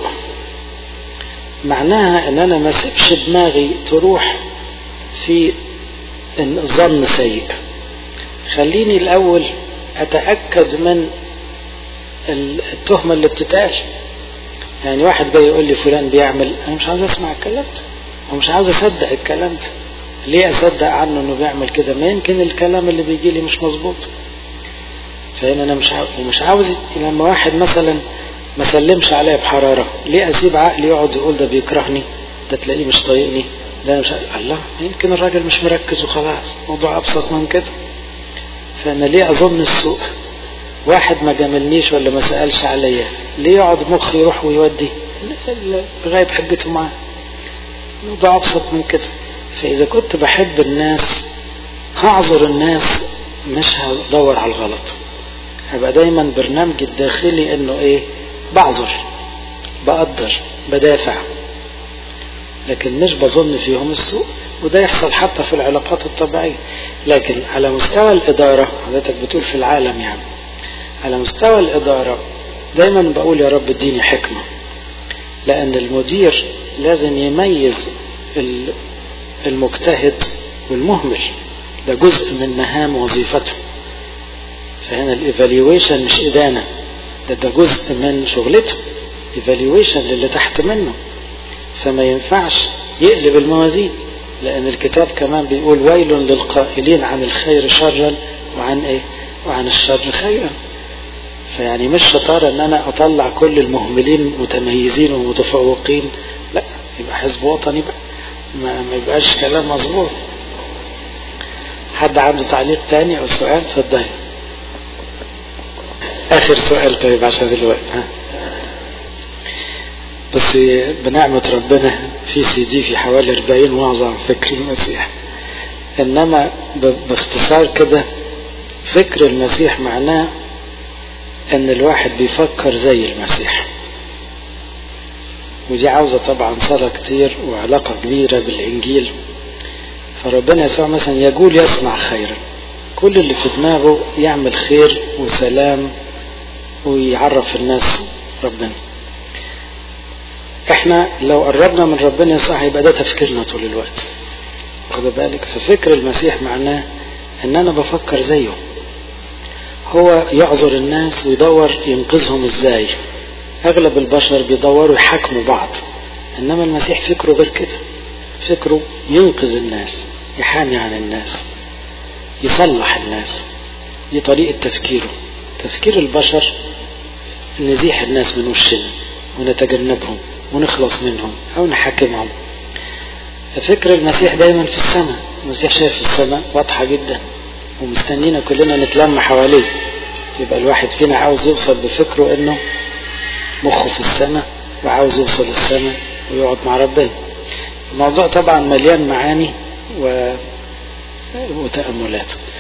معناها ان انا ما سيبش دماغي تروح في ظن سيء خليني الاول اتأكد من التهمة اللي بتتقال يعني واحد جاي يقول لي فلان بيعمل انا مش عاوز اسمع الكلام ده ومش عاوز اصدق الكلام ده ليه اصدق عنه انه بيعمل كده ما يمكن الكلام اللي بيجي لي مش مظبوط فهنا انا مش عاوز ومش عاوز لما واحد مثلا ما سلمش عليا بحراره ليه اسيب عقلي يقعد يقول ده بيكرهني ده تلاقيه مش طايقني ده أنا مش عارف. الله يمكن الراجل مش مركز وخلاص موضوع ابسط من كده فانا ليه اظن السوء واحد ما جاملنيش ولا ما سالش عليا ليه يقعد مخي يروح ويودي لغايه حجته معاه موضوع ابسط من كده فاذا كنت بحب الناس هعذر الناس مش هدور على الغلط هبقى دايما برنامجي الداخلي انه ايه بعذر بقدر بدافع لكن مش بظن فيهم السوء وده يحصل حتى في العلاقات الطبيعية لكن على مستوى الإدارة حضرتك بتقول في العالم يعني على مستوى الإدارة دايما بقول يا رب اديني حكمة لأن المدير لازم يميز المجتهد والمهمل ده جزء من مهام وظيفته فهنا الايفالويشن مش إدانة ده ده جزء من شغلته ايفالويشن للي تحت منه فما ينفعش يقلب الموازين لأن الكتاب كمان بيقول ويل للقائلين عن الخير شرا وعن ايه وعن الشر خيرا فيعني مش شطارة ان انا اطلع كل المهملين متميزين ومتفوقين لا يبقى حزب وطني بقى ما, ما يبقاش كلام مظبوط حد عنده تعليق تاني او سؤال اتفضل اخر سؤال طيب عشان الوقت ها بس بنعمة ربنا في سي دي في حوالي 40 وعظة عن فكر المسيح انما باختصار كده فكر المسيح معناه ان الواحد بيفكر زي المسيح ودي عاوزة طبعا صلاة كتير وعلاقة كبيرة بالإنجيل فربنا يسوع مثلا يقول يصنع خيرا كل اللي في دماغه يعمل خير وسلام ويعرف الناس ربنا احنا لو قربنا من ربنا يسوع هيبقى ده تفكيرنا طول الوقت واخد بالك ففكر المسيح معناه ان انا بفكر زيه هو يعذر الناس ويدور ينقذهم ازاي اغلب البشر بيدوروا يحاكموا بعض انما المسيح فكره غير كده فكره ينقذ الناس يحامي عن الناس يصلح الناس دي طريقة تفكيره تفكير البشر نزيح الناس من وشنا ونتجنبهم ونخلص منهم او نحاكمهم فكر المسيح دايما في السماء المسيح شايف السماء واضحة جدا ومستنينا كلنا نتلم حواليه يبقى الواحد فينا عاوز يوصل بفكره انه مخه في السماء وعاوز يوصل السماء ويقعد مع ربنا الموضوع طبعا مليان معاني و... وتأملات